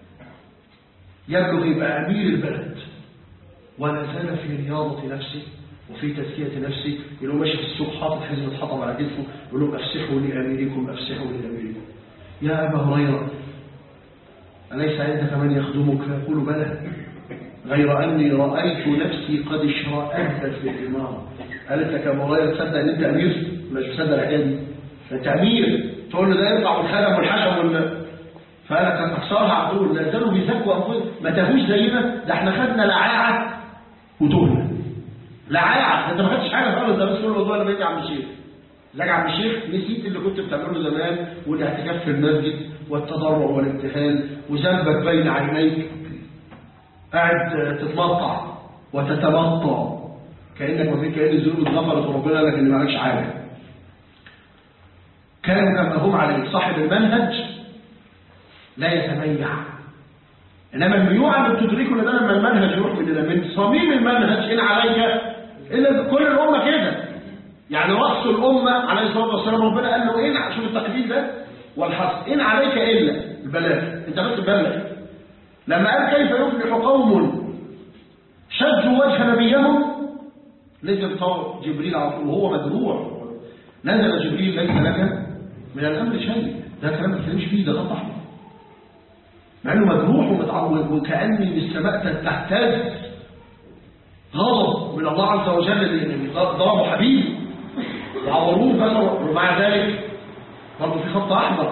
يبلغ يبقى امير البلد ولا زال في رياضه نفسه وفي تزكيه نفسه يقول له ماشي في السوق حاطط حزمه حطب على كتفه يقول له افسحوا لاميركم افسحوا لاميركم يا ابا هريره أليس عندك من يخدمك فيقول بلى غير أني رأيت نفسي قد اشرأت في الإمارة قالت لك يا مولاي تصدق أن أنت أمير مش مصدق الحكاية دي أنت أمير تقول له ده يطلع والخدم والحشم وال فقال لك أكثرها على طول لا زالوا بيزكوا أنفسهم ما تاهوش زينا ده احنا خدنا لعاعة وتهنا لعاعة ده أنت ما خدتش حاجة خالص ده بس تقول له والله أنا بقيت يا عم الشيخ زي عم الشيخ نسيت اللي كنت بتعمله زمان والاعتكاف في المسجد والتضرع والامتحان وذنبك بين عينيك قاعد تتمطع وتتمطى كانك ما فيك كان الذنوب اتغفرت وربنا قال لك ان معكش حاجه كانوا كما هم عليه صاحب المنهج لا يتميع انما الميوعه اللي بتدركه ده لما المنهج يروح من من صميم المنهج ان عليك الا كل الامه كده يعني رأس الأمة عليه الصلاة والسلام ربنا قال له إن شوف التقليد ده والحصر إن عليك إلا البلاغ أنت بس بلغ لما قال كيف يفلح قوم شجوا وجه نبيهم نزل طور جبريل على طول وهو مدروع نزل جبريل ليس لك من الأمر شيء ده كلام ما تتكلمش فيه ده خط أحمر مع إنه مجروح ومتعود وكأن السماء تحتاج غضب من الله عز وجل اللي ضربوا حبيبي وعوروه بشر ومع ذلك برضه في خط احمر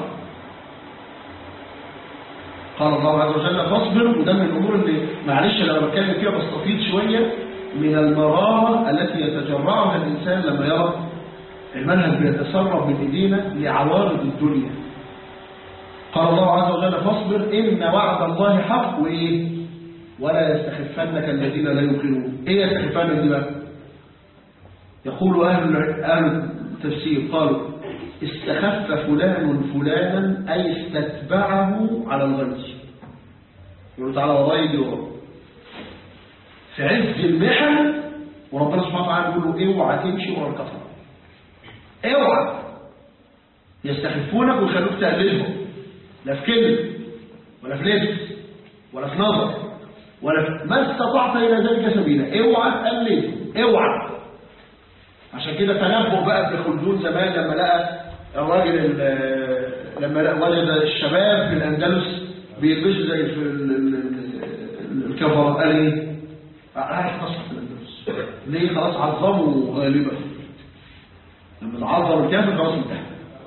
قال الله عز وجل فاصبر وده من الامور اللي معلش لما بتكلم فيها بستفيض شويه من المراره التي يتجرعها الانسان لما يرى المنهج بيتسرب من ايدينا لعوارض الدنيا قال الله عز وجل فاصبر ان وعد الله حق وايه ولا يستخفنك الذين لا يوقنون ايه يستخفنك دي بقى يقول أهل, أهل التفسير قالوا استخف فلان فلانا أي استتبعه على الغي يقول تعالى وراي دي ورا في عز المحن وربنا سبحانه وتعالى يقول له اوعى تمشي ورا الكفر اوعى يستخفونك ويخلوك تقلدهم لا في كلمه ولا في لبس ولا في نظر ولا في ما استطعت الى ذلك سبيلا اوعى تقلد اوعى عشان كده تنبؤ بقى ابن خلدون زمان لما لقى الراجل ال- لما لقى وجد الشباب في الاندلس بيلبسوا زي في ال- ال- ال- الكفر قال ايه؟ رايح تصحى في الاندلس ليه خلاص عظموا غالبا لما تعظم الكافر خلاص انتهى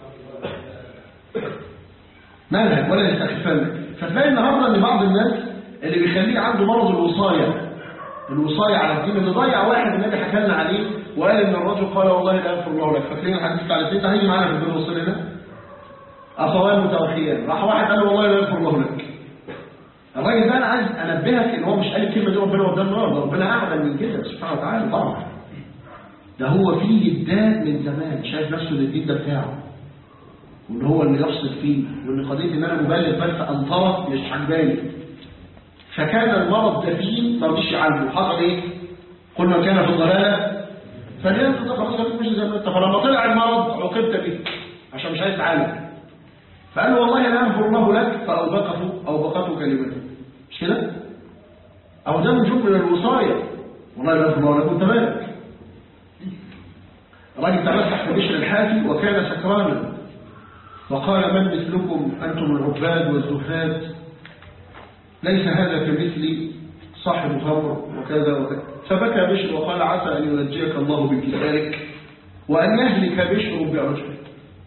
منهج ولا يستخفنك فتلاقي النهارده ان بعض الناس اللي بيخليه عنده مرض الوصايه الوصايه على الدين اللي ضيع واحد النبي حكى لنا عليه وقال ان الرجل قال والله لا يغفر الله لك فاكرين الحديث بتاع الاثنين ده هيجي معانا في البر والصله ده اخوان متوخيان راح واحد قال له والله لا يغفر الله لك الراجل ده انا عايز انبهك ان هو مش قال الكلمه دي ربنا وداه النار ده ربنا اعلم من كده سبحانه وتعالى طبعا ده هو فيه الداء من زمان شايف نفسه ان الدين ده بتاعه وان هو اللي يفصل فيه وان قضيه ان انا مبالغ بس انطرت مش عجباني فكان المرض ده فيه ما رضيش يعالجه حصل ايه؟ قل من كان في الضلاله فلينفذ خلاص مش زي ما انت فلما طلع المرض عوقبت به عشان مش عايز تعالج فقال له والله لا يغفر الله لك فاوبقته اوبقته كلمته مش كده؟ او ده من جمله الوصايه والله لا يغفر الله لك وانت مالك الراجل تمسح في بشر الحافي وكان سكرانا وقال من مثلكم أنتم العباد والزهاد ليس هذا كمثلي صاحب خمر وكذا وكذا فبكى بشر وقال عسى أن ينجيك الله بكتابك وأن يهلك بشر بعجبك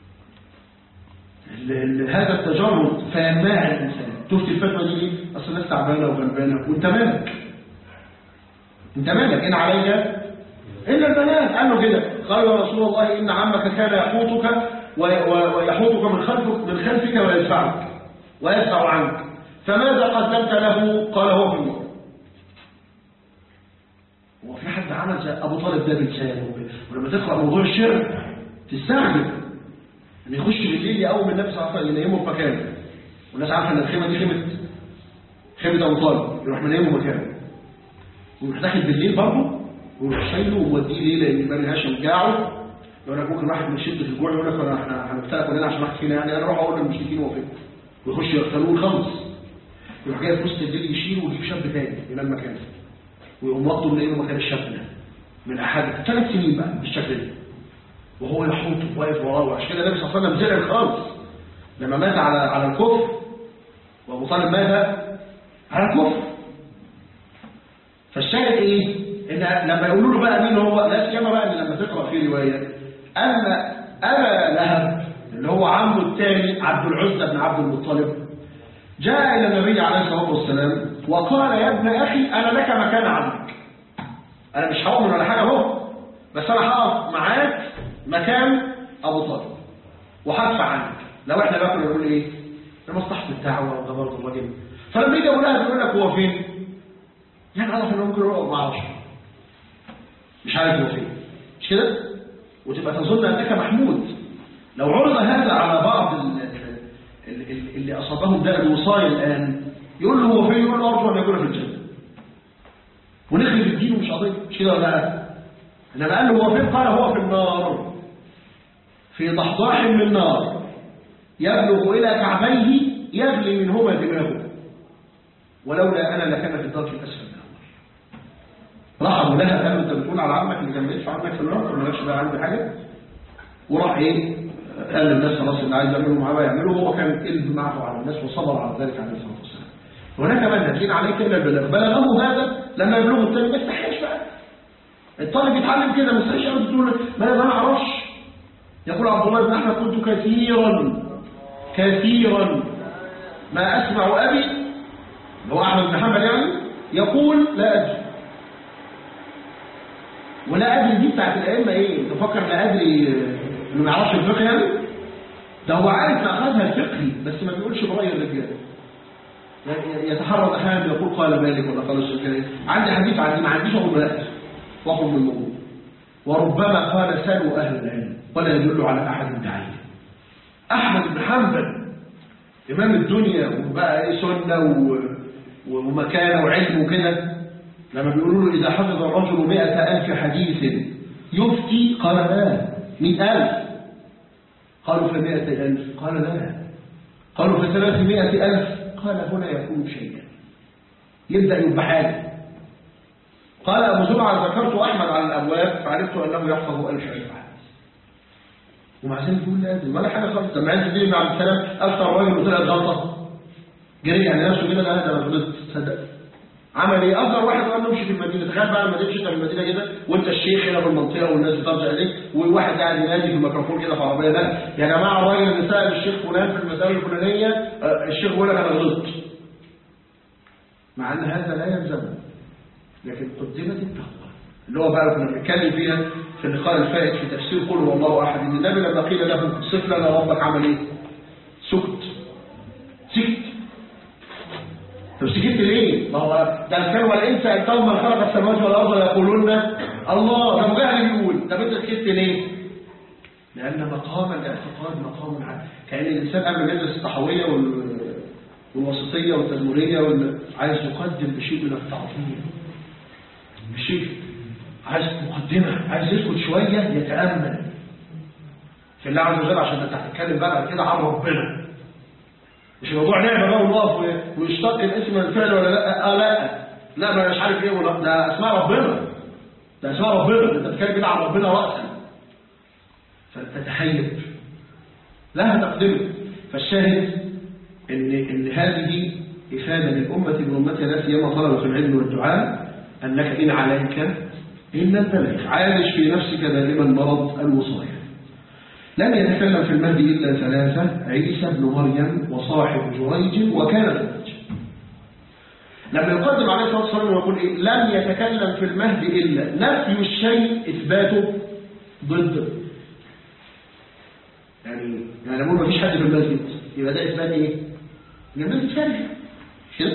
ال- ال- هذا التجرد فيماع الإنسان تفتي الفتوى دي ليه؟ أصل الناس تعبانة وغلبانة وأنت مالك أنت مالك إن عليك إلا البنات قال له كده قال يا رسول الله إن عمك كان يحوطك وي- و- ويحوطك من خلفك من خلفك ويدفعك ويدفع عنك فماذا قدمت له قال هو في النار هو في حد عمل زي ابو طالب ده بلسانه ولما تقرا موضوع الشرك تستعجب ان يخش بالليل يقوم النبي صلى الله عليه وسلم ينيمه في مكانه والناس عارفه ان الخيمه دي خيمه خيمه ابو طالب يروح منيمه مكانه ويروح داخل بالليل برضه ويروح شايله وموديه ليه لان بني هاشم جاعه يقول لك ممكن واحد من شده الجوع يقول لك انا احنا هنفترق كلنا عشان واحد فينا يعني انا اروح اقول للمشركين هو فين ويخش يقتلوه خمس يروح جاي في وسط الليل يشيله ويجيب شاب تاني ينام مكانه ويقوم واخده منه مكان الشاب ده من احد ثلاث سنين بقى بالشكل ده وهو يحوطه واقف وراه وعشان كده النبي صلى الله عليه وسلم زعل خالص لما مات على على الكفر وابو طالب مات على الكفر فالشاهد ايه ان لما يقولوا له بقى مين هو لا سيما بقى إن لما تقرا في روايه ان ابا لهب اللي هو عمه الثاني عبد العزى بن عبد المطلب جاء الى النبي عليه الصلاه والسلام وقال يا ابن اخي انا لك مكان عمك انا مش هؤمن ولا حاجه اهو بس انا هقف معاك مكان ابو طالب وهدفع عنك لو احنا بقى كنا نقول ايه لمصلحه الدعوه وده برضه الراجل فلما يجي ابو لهب يقول لك هو فين يعني اعرف انه ممكن يقعد ما اعرفش مش عارف هو فين مش كده وتبقى تظن انك محمود لو عرض هذا على بعض ال- ال- ال- اللي اصابهم ده الوصايه الان يقول له هو فين يقول له ارجو ان يكون في الجنه ونخرب الدين ومش قضيه مش كده ولا لا انما قال له هو فين قال هو في النار في ضحضاح من نار يبلغ الى كعبيه يغلي منهما دماغه ولولا انا لكان في الدرك الاسفل من النار راح ابو لهب قال له انت بتقول على عمك اللي كان بيدفع عنك في النار طب مالكش بقى عندي حاجه وراح ايه قال للناس خلاص اللي عايز يعمله معاه بقى يعمله هو كان قلب معه على الناس وصبر على ذلك عليه الصلاه والسلام هناك من دين عليك الا البلاغ بلغه هذا لما يبلغه الثاني ما يستحيش بقى الطالب يتعلم كده ما يستحيش ابدا تقول ما انا ما اعرفش يقول عبد الله بن احمد كنت كثيرا كثيرا ما اسمع ابي اللي هو احمد بن حنبل يعني يقول لا ادري ولا ادري دي بتاعت الائمه ايه تفكر لا ادري آه، انه ما يعرفش الفقه يعني ده هو عارف اخذها الفقهي بس ما بيقولش براي الرجال يعني يتحرر احيانا يقول قال مالك ولا قال الشافعي عندي حديث عندي ما عنديش اقول لا واخرج من الموضوع وربما قال سالوا اهل العلم ولا يدل على احد داعيه أحمد بن حنبل إمام الدنيا وبقى إيه سنة و... ومكانة وعلم وكده لما بيقولوا له إذا حفظ الرجل مئة ألف حديث يفتي قال لا مئة ألف قالوا فمئة ألف قال لا قالوا فثلاثمائة ألف قال هنا يكون شيئا يبدأ يبقى حاجة قال أبو زرعة ذكرت أحمد على الأبواب فعرفت أنه يحفظ ألف ألف ومع ذلك يقول لا ما لا حاجة خالص لما عايز تدين مع عبد السلام أكثر راجل وطلع غلطة جري يعني نفسه كده لا ده أنا غلطت صدق عمل ايه اصغر واحد قال له امشي في المدينه تخيل بقى لما تمشي في المدينه كده وانت الشيخ هنا في المنطقه والناس بترجع اليك وواحد قاعد ينادي في الميكروفون كده في عربيه لا يا جماعه الراجل اللي سال الشيخ فلان في المساله الفلانيه آه، الشيخ بيقول لك انا غلطت مع ان هذا لا يلزمه لكن قدمت التقوى اللي هو بقى كنا بنتكلم فيها في اللقاء الفائت في تفسير قل هو الله احد ان النبي لما قيل له صف لنا ربك عمل ايه؟ سكت سكت طب سكت ليه؟ ما هو ده كان ولئن سالتهم من خلق السماوات والارض ليقولون الله طب جهل بيقول طب انت سكت ليه؟ لان مقام الاعتقاد مقام عالي كان الانسان قبل ما يدرس الصحويه وال والوسطيه والتدمريه وال... عايز يقدم بشيء من التعظيم بشيء عايز مقدمه عايز يسكت شويه يتامل في الله عز وجل عشان انت هتتكلم بقى بعد كده عن ربنا مش موضوع لعبه بقى ونقف و- ويشتق الاسم من الفعل ولا لا اه لا لا ما مش عارف ايه ولا ده اسماء ربنا ده اسماء ربنا انت بتتكلم كده عن ربنا راسا فانت تحيب لها تقدمه فالشاهد ان ان هذه افاده للامه من امتها لا سيما طلبه العلم والدعاء انك ان عليك الا البلاغ عالج في نفسك دائما مرض الوصايه لم يتكلم في المهد إلا ثلاثة عيسى بن مريم وصاحب جريج وكان جريج لما يقدم عليه الصلاة والسلام ويقول إيه لم يتكلم في المهد إلا نفي الشيء إثباته ضد يعني يعني نقول مفيش حد في المسجد يبقى ده إثبات إيه؟ إن المسجد فارغ مش كده؟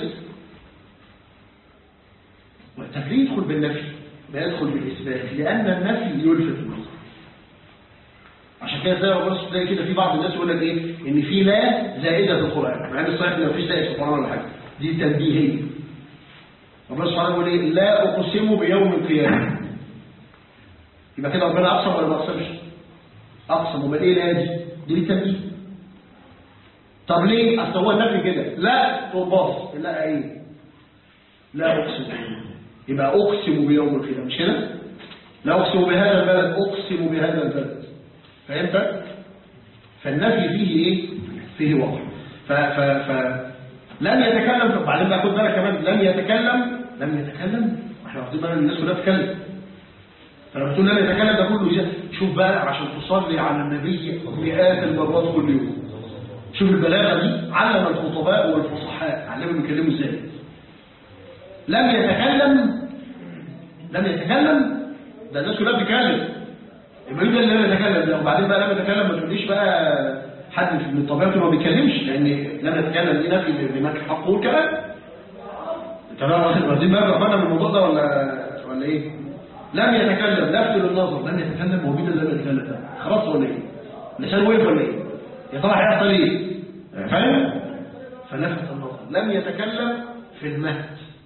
والتفريق يدخل بالنفي لا يدخل بالإثبات لأن النفي يلفت النظر عشان كده زي ما بص تلاقي كده في بعض الناس يقول لك ايه ان في لا زائده في القران مع ان الصحيح ان مفيش زائد في القران ولا حاجه دي تنبيهيه ربنا سبحانه يقول ايه لا اقسم بيوم القيامه يبقى كده ربنا اقسم ولا ما اقسمش اقسم امال ايه لا دي دي تنبيه طب ليه اصل هو النبي كده لا تنباص لا ايه لا اقسم يبقى اقسم بيوم القيامه مش كده لا اقسم بهذا البلد اقسم بهذا البلد فهمت فالنفي فيه ايه فيه وقع ف ف ف لم يتكلم بعدين بقى خد بالك كمان لم يتكلم لم يتكلم احنا واخدين بالنا ان الناس كلها بتتكلم فلما تقول لم يتكلم ده كله إيه؟ شوف بقى عشان تصلي على النبي مئات المرات كل يوم شوف البلاغه دي علم الخطباء والفصحاء علمهم يتكلموا ازاي لم يتكلم لم يتكلم ده الناس كلها بتتكلم يبقى يبقى اللي لم يتكلم ده وبعدين بقى لم يتكلم ما تقوليش بقى حد من طبيعته ما بيتكلمش لان لم يتكلم دي نفي بمنك حقه الكلام تمام واخدين بالك ربنا من الموضوع ده ولا ولا ايه لم يتكلم نفس للنظر لم يتكلم هو مين اللي لم يتكلم ده خلاص ولا ايه لسان وقف ولا ايه يا ترى هيحصل ايه فاهم فلفت النظر لم يتكلم في المهد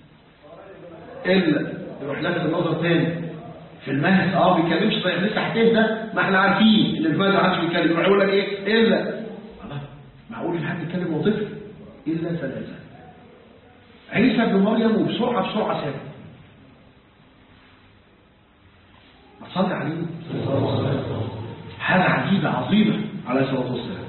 الا يروح لفت النظر تاني في المهد اه بيتكلمش طيب لسه هتهدى ما احنا عارفين ان المهد ما حدش بيتكلم يروح يقول لك ايه الا الله معقول في حد يتكلم وهو طفل الا ثلاثه عيسى بن مريم وبسرعه بسرعه سابق ما تصلي عليه صلى الله عليه وسلم حاجه عجيبه عظيمه عليه الصلاه والسلام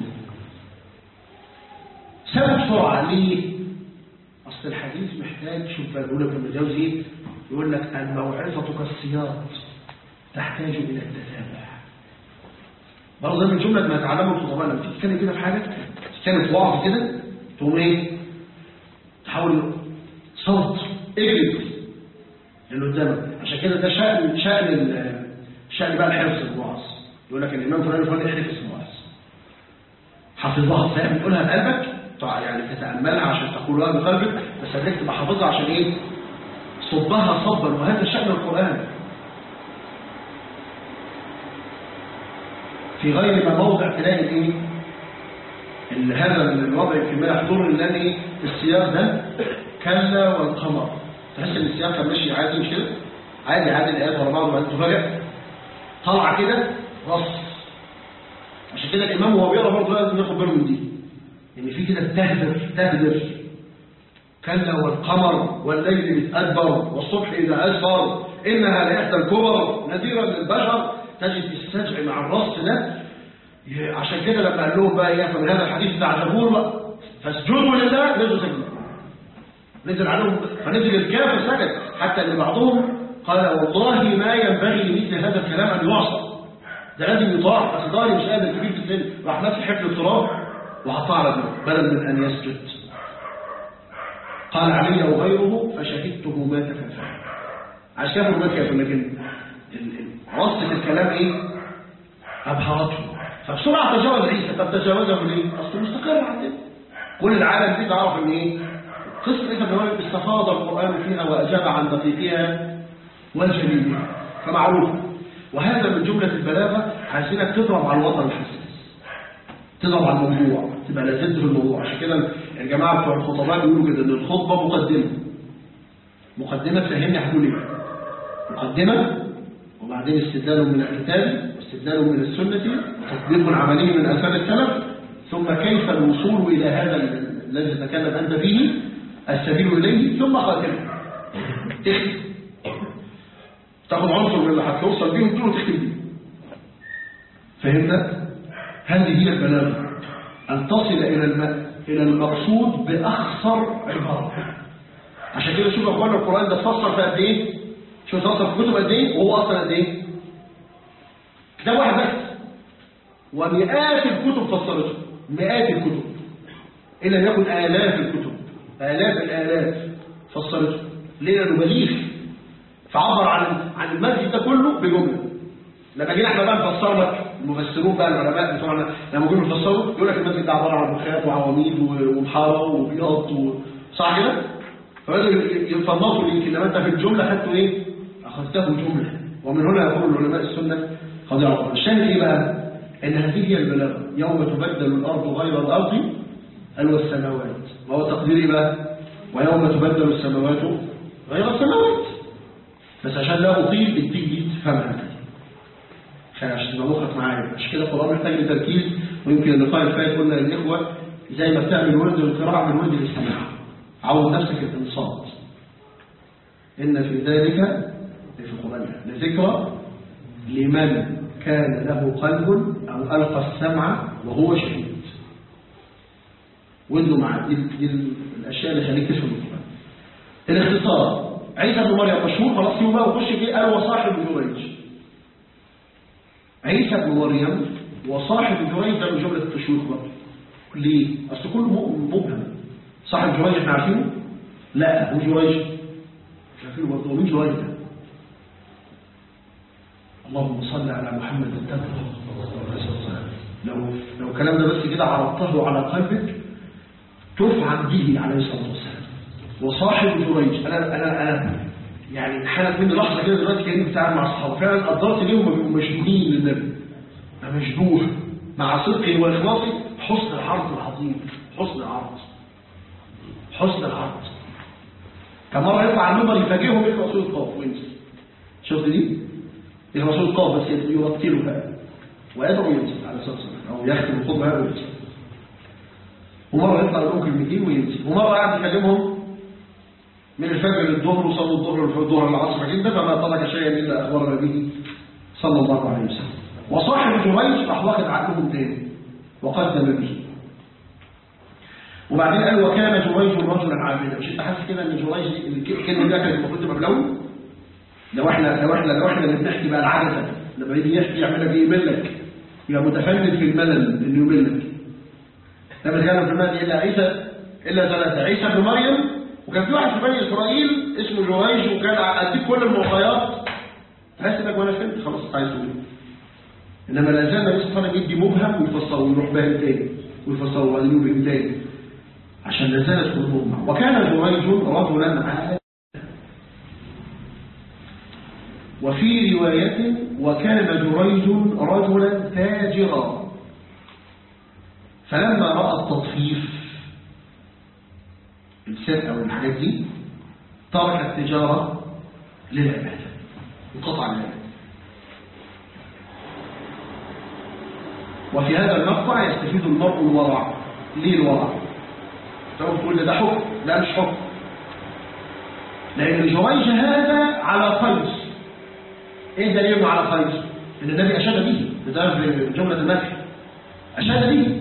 سابق بسرعه ليه اصل الحديث محتاج شوف بقول لك ابن جوزي ايه يقول لك الموعظة كالسياط تحتاج إلى التتابع برضه من جملة ما يتعلمه الخطباء لما تيجي تتكلم كده في حاجة تتكلم في وعظ كده تقوم ايه تحاول صوت اجلس اللي قدامك عشان كده ده شأن شأن ال- شأن بقى الحفظ الوعظ يقول لك الإمام فلان الفلاني يحفظ الوعظ حافظها فاهم تقولها بقلبك طبعا يعني تتأملها عشان تقولها بقلبك بس هديك تبقى حافظها عشان ايه صبها صبا وهذا شأن القرآن في غير ما موضع تلاقي ايه ان هذا الوضع يمكن ما يحضرني لان ايه السياق ده كلا والقمر تحس ان السياق كان ماشي عادي مش كده عادي عادي الايات ورا بعض وبعدين تفاجئ طلع كده رص عشان كده الامام وهو بيقرا برضه لازم ياخد باله من دي ان في كده تهدر تهدر كلا والقمر والليل إذ أدبر والصبح إذا أسفر إنها لإحدى الكبر نذيرا للبشر تجد السجع مع الرص ده ي- عشان كده لما قال لهم بقى إيه فمن هذا الحديث تعجبون بقى فاسجدوا لله نزلوا سجدوا نزل عليهم فنزل الكافر سجد حتى ان بعضهم قال والله ما ينبغي لمثل هذا الكلام ان يعصى ده لازم يطاع بس ضاري مش قادر كبير في السن راح ماسك حفل التراب وحطها على دماغه بدل من ان يسجد قال علي وغيره فشهدته مات كفاية عشان كده مات كفاية لكن ال- ال- رصة الكلام ايه ابهرته فبسرعة تجاوز عيسى طب تجاوزه ليه اصله مستقر عندنا كل العالم دي تعرف ان ايه قصة عيسى بن مريم استفاض القرآن فيها واجاب عن دقيقها والجليلها فمعروف وهذا من جملة البلاغة عايزينك تضرب على الوطن الحساس تضرب على الموضوع تبقى لازلت في الموضوع عشان كده الجماعة بتوع الخطباء بيقولوا كده ان الخطبة مقدمة مقدمة تفهمني هتقول ايه مقدمة وبعدين استدلال من الكتاب واستدلال من السنة وتطبيق عملي من آثار السلف ثم كيف الوصول إلى هذا ال- الذي تتكلم أنت فيه السبيل إليه ثم خاتمه تختم تاخد عنصر من اللي هتوصل بيه وتقول تختم بيه فهمت؟ هذه هي البلاغة أن تصل إلى الم... إلى المقصود بأخصر عبارة عشان كده شوف أخوانا القرآن ده اتفسر في قد إيه؟ شوف اتفسر في كتب قد إيه؟ وهو أصلا قد إيه؟ كتاب واحد بس ومئات الكتب فسرته مئات الكتب إن لم يكن آلاف الكتب آلاف الآلاف فسرته ليه لأنه بليغ فعبر عن عن المسجد ده كله بجمله لما جينا احنا بقى نفسر لك المفسرون بقى العلماء بتوعنا لما جم يفسروا يقول لك المسجد ده عباره عن مخيات وعواميد و- ومحاره وبياض و... صح كده؟ فبدأوا يفنطوا يمكن لما انت في الجمله خدته ايه؟ اخذته جمله ومن هنا يقول العلماء السنه قد يعرفون الشاهد ايه بقى؟ ان هذه هي البلاغه يوم تبدل الارض غير الارض قال والسماوات وهو تقدير ايه بقى؟ ويوم تبدل السماوات غير السماوات بس عشان لا اطيل اديك تفهمها عشان عشان تبقى مخك معايا عشان كده القرآن محتاج لتركيز ويمكن اللقاء الفائت قلنا للإخوة زي ما بتعمل ورد القراءة من ورد الاستماع عود نفسك الانصات إن في ذلك في القرآن لذكرى لمن كان له قلب أو ألقى السمع وهو شهيد ودوا معاه دي, دي الأشياء اللي خليك تفهم القرآن الاختصار عيسى بن مريم مشهور خلاص يوم بقى وخش فيه قال وصاحب جريج عيسى بن مريم وصاحب جريج ده من جمله التشويق برضه ليه؟ اصل كله مؤمن مبهم صاحب جريج احنا عارفينه؟ لا هو جريج مش عارفينه برضه مين جريج ده؟ اللهم صل على محمد التقوى لو لو الكلام ده بس كده عرضته على قلبك تفعل به عليه الصلاه والسلام وصاحب جريج انا انا انا يعني حالت مني لحظه كده دلوقتي كاني بتعامل مع اصحابي فعلا قدرت ليهم بيبقوا مشدودين للنبي انا مشدود مع صدقي واخلاصي حسن العرض العظيم حسن العرض حسن العرض كان مره يطلع على المنبر يفاجئهم يقرا سوره قاف وينزل شفت دي؟ يقرا سوره قاف بس يرتلها ويدعو ينزل على الصلاه والسلام او يختم الخطبه وينزل ومره يطلع لهم كلمتين وينزل ومره قاعد يكلمهم من الفجر للظهر وصلوا الظهر والظهر العصر جدا فما ترك شيئا الا اخبرنا به صلى الله عليه وسلم وصاحب جريج راح واخد عقلهم تاني وقدم به وبعدين قال وكان جريج رجلا عابدا مش انت حاسس كده ان جريج دي الكلمه دي كانت المفروض تبقى بلون لو احنا لو احنا لو احنا اللي بنحكي بقى العجزه لما يجي يحكي يعمل لك ايه يمل لك يبقى متفنن في الملل انه يمل لك لما كان في المال الا عيسى الا ثلاثه عيسى بن مريم وكان في واحد في بني اسرائيل اسمه جريج وكان اديك كل المعطيات تحس انك وانا فهمت خلاص انت عايز تقول انما لا زال النبي صلى الله عليه وسلم يدي مبهم ويفسره ويروح باهم تاني ويفسره وبعدين يبهم تاني عشان لا زالت قلوبهم معه وكان جريج رجلا عادلا وفي رواية وكان جريج رجلا تاجرا فلما رأى التطفيف السرقة والحاجات دي ترك التجارة للعبادة وقطع العبادة وفي هذا المقطع يستفيد المرء الورع ليه الورع؟ تقول لي ده حكم لا مش حكم لأن جريج هذا على قيس ايه دليل على قيس؟ ان النبي أشاد به ده في جملة المدح أشاد به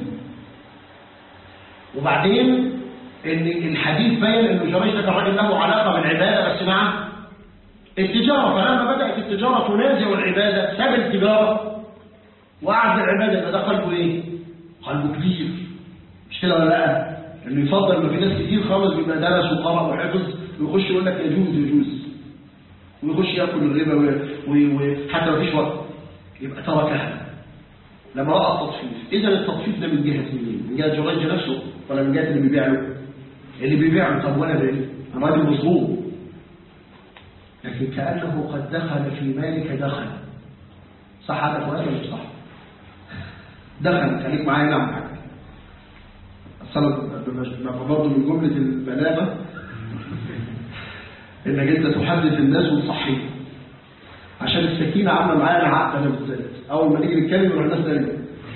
وبعدين ان الحديث بين ان جريج ده كان راجل له علاقة بالعبادة بس مع التجارة فلما بدأت التجارة تنازع العبادة ساب التجارة وقعد العبادة يبقى ده قلبه ايه؟ قلبه كبير مش كده ولا لا؟ انه يفضل انه في ناس كتير خالص بيبقى درس وقرأ وحفظ ويخش يقول لك يجوز يجوز ويخش ياكل الربا وحتى ما فيش وقت يبقى تركها لما رأى التطفيف إذا التطفيف ده من جهة مين؟ من جهة جريج نفسه ولا من جهة اللي بيبيع له؟ اللي بيبيع له طب وانا ليه؟ انا راجل مظلوم لكن كأنه قد دخل في مالك دخل صح هذا فؤاد ولا مش صح؟ دخل خليك معايا نعم حاجة أصلا برضه من جملة البلاغة انك انت تحدث الناس وتصحيهم عشان السكينة عاملة معايا انا عقد انا بالذات اول ما نيجي نتكلم نروح الناس نايمة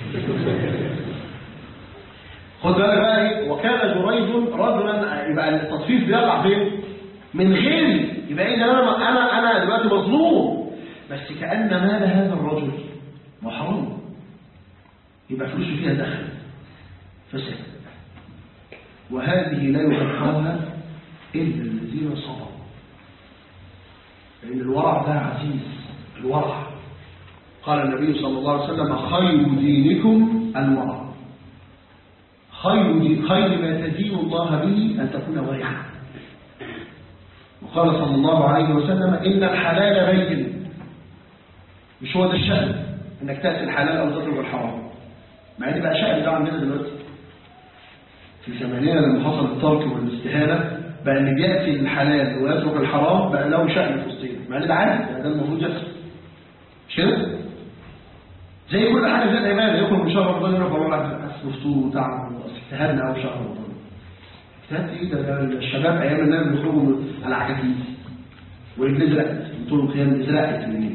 خد بالك بقى ايه وكان جريج رجلا يبقى التطفيف بيقع فين من غيري يبقى اذا انا انا انا دلوقتي مظلوم بس كأن مال هذا الرجل محروم يبقى فلوسه فيها دخل فساد وهذه لا يغفرها إلا الذين صبروا لأن الورع ده عزيز الورع قال النبي صلى الله عليه وسلم خير دينكم الورع خير, دين خير ما تدين الله به أن تكون ورعا وقال صلى الله عليه وسلم إن الحلال بين مش هو ده الشأن انك تأتي الحلال أو تترك الحرام مع ان بقى شأن ده عندنا دلوقتي في زماننا لما حصل الترك والاستهانة بقى ان بيأتي الحلال ويترك الحرام بقى له شأن في وسطنا مع ان ده عادي ده المفروض يحصل مش كده؟ زي كل حاجة زي العبادة يخرج من شهر رمضان يروح يقول لك مفتور وتعب واجتهدنا أو شهر رمضان اجتهدت ايه ده الشباب ايام الناس بيخرجوا على عكاكيز ورجليه زرقت طول القيام زرقت منين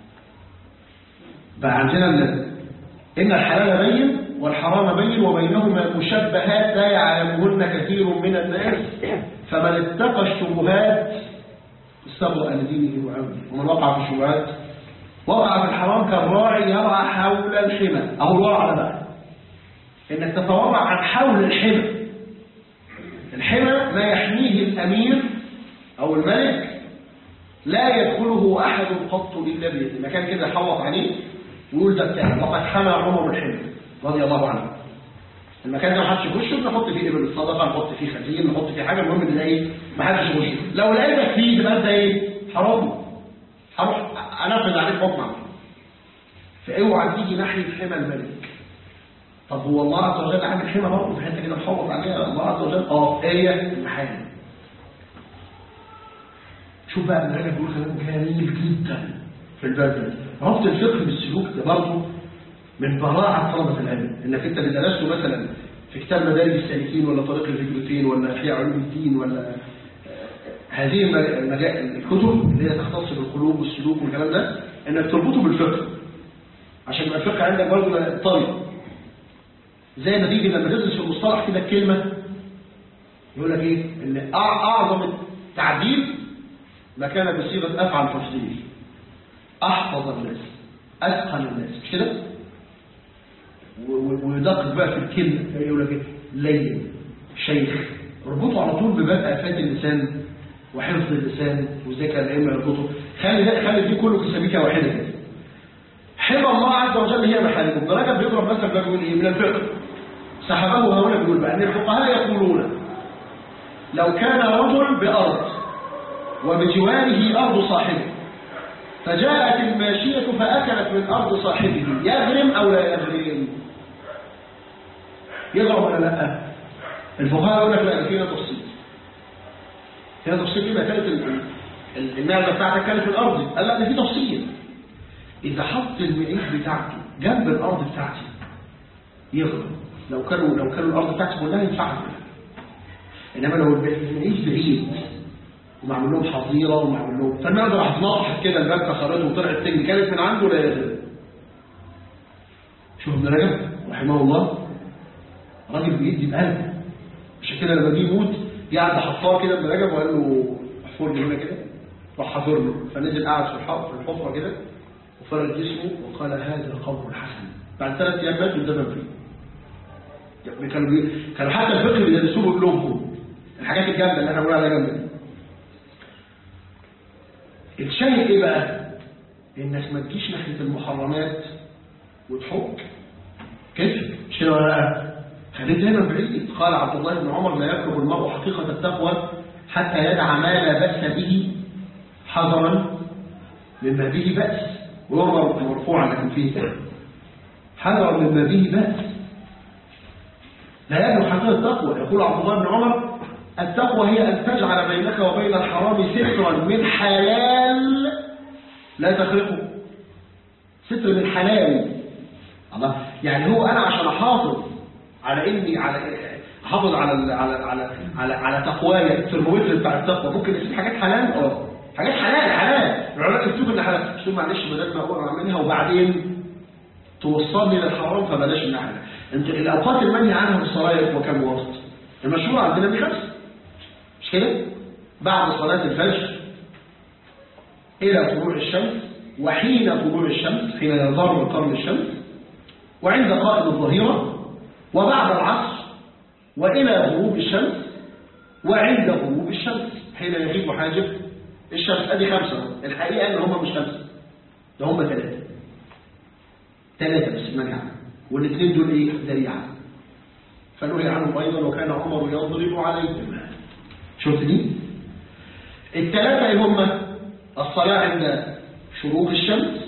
بقى عندنا ان الحلال بين والحرام بين وبينهما مشبهات لا يعلمهن كثير من الناس فمن اتقى الشبهات استبرأ لدينه وعمله ومن وقع في الشبهات وقع في الحرام كالراعي يرعى حول الحمى او الورع بقى انك تتورع عن حول الحمى الحمى ما يحميه الامير او الملك لا يدخله احد قط الا بيده مكان كده يحوط عليه ويقول ده بتاعي وقد حمى عمر الحمى رضي الله عنه المكان ده ما حدش يخشه نحط فيه ابن الصدقه نحط فيه خزين نحط فيه حاجه المهم ان ده ايه ما حدش يخشه لو لقيتك فيه يبقى ده ايه حرام هروح انفذ عليك حكم فاوعى تيجي ناحيه حمى الملك طب هو الله عز وجل عامل حمى برضه في حته كده محوط عليها الله عز وجل اه ايه المحارم شوف بقى ابن رجب بيقول كلام جميل جدا في الباب ده ربط الفقه بالسلوك ده برضه من براعة طلبة العلم انك انت اللي درسته مثلا في كتاب مدارج السالكين ولا طريق الفكرتين ولا احياء علوم الدين ولا هذه الكتب اللي هي تختص بالقلوب والسلوك والكلام ده انك تربطه بالفقه عشان يبقى الفقه عندك برضه طريق زي ما تيجي لما تدرس في المصطلح كده الكلمه يقول لك ايه ان اعظم التعديل ما كان بصيغه افعل تفصيل احفظ الناس اتقن الناس مش كده ويدقق بقى في الكلمه يقول لك ايه لين شيخ اربطه على طول بباب افات اللسان وحفظ اللسان وازاي كان الائمه يربطوا خلي ده خلي دي كله كسبيكه واحده كده حمى الله عز وجل هي محارمه ابن رجب بيضرب مثلا بيقول ايه من الفقه سحبه هنا بيقول بقى ان الفقهاء يقولون لو كان رجل بارض وبجواره ارض صاحبه فجاءت الماشية فأكلت من أرض صاحبه يغرم أو لا يغرم يغرم ولا لا الفقهاء يقول لك لا فيها تفصيل فيها تفصيل كده كانت المعدة بتاعتك كانت في الأرض قال لا ده في تفصيل إذا حط المعيش بتاعته جنب الأرض بتاعتي يغرم لو كانوا لو كانوا الارض بتاعتي كلها ينفعها انما لو نعيش بعيد ومعمل لهم حظيره ومعمل لهم فالمعده راحت ناطحت كده الباب كسرته وطلعت تاني كانت من عنده لا يزال شوف ابن رجب رحمه الله راجل بيدي بقلب عشان كده لما جه يموت جه عند حفار كده ابن رجب وقال له احفر لي هنا كده راح حفر له فنزل قاعد في الحفر في الحفره كده وفرد جسمه وقال هذا قبر حسن بعد ثلاث ايام مات والدفن فيه يعني كانوا بي... كانوا حتى الفقه بيدرسوه بقلوبهم الحاجات الجامده اللي احنا بنقول عليها جامده دي. الشاهد ايه بقى انك ما تجيش ناحيه المحرمات وتحك كيف مش كده ولا لا خليك دايما بعيد قال عبد الله بن عمر لا يبلغ المرء حقيقه التقوى حتى يدع ما لا باس به حذرا مما به باس ويرمى مرفوعا لكن فيه حذرا مما به باس لا يبلغ حقيقه التقوى يقول عبد الله بن عمر التقوى هي أن تجعل بينك وبين الحرام سترا من حلال لا تخرقه ستر من حلال الله يعني هو أنا عشان أحافظ على إني على أحافظ على ال على على على, على تقواي الترمومتر بتاع التقوى ممكن اسيب حاجات حلال اه حاجات حلال حلال العلماء يكتبوا ان حلال تقول معلش بدل ما اقرا منها وبعدين توصلني للحرام فبلاش منها حلال انت الاوقات المنهي عنها في الصلاه وكم وقت المشهور عندنا بخمس مش كده بعد صلاة الفجر إلى طلوع الشمس وحين طلوع الشمس حين يظهر من قرن الشمس وعند قائم الظهيرة وبعد العصر وإلى غروب الشمس وعند غروب الشمس حين يغيب حاجب الشمس أدي خمسة الحقيقة إن هم مش خمسة ده هم ثلاثة ثلاثة بس المنهي عنهم والاثنين دول إيه ذريعة فنهي عنهم أيضا وكان عمر يضرب عليهم شفت دي الثلاثة ايه هم الصلاة عند شروق الشمس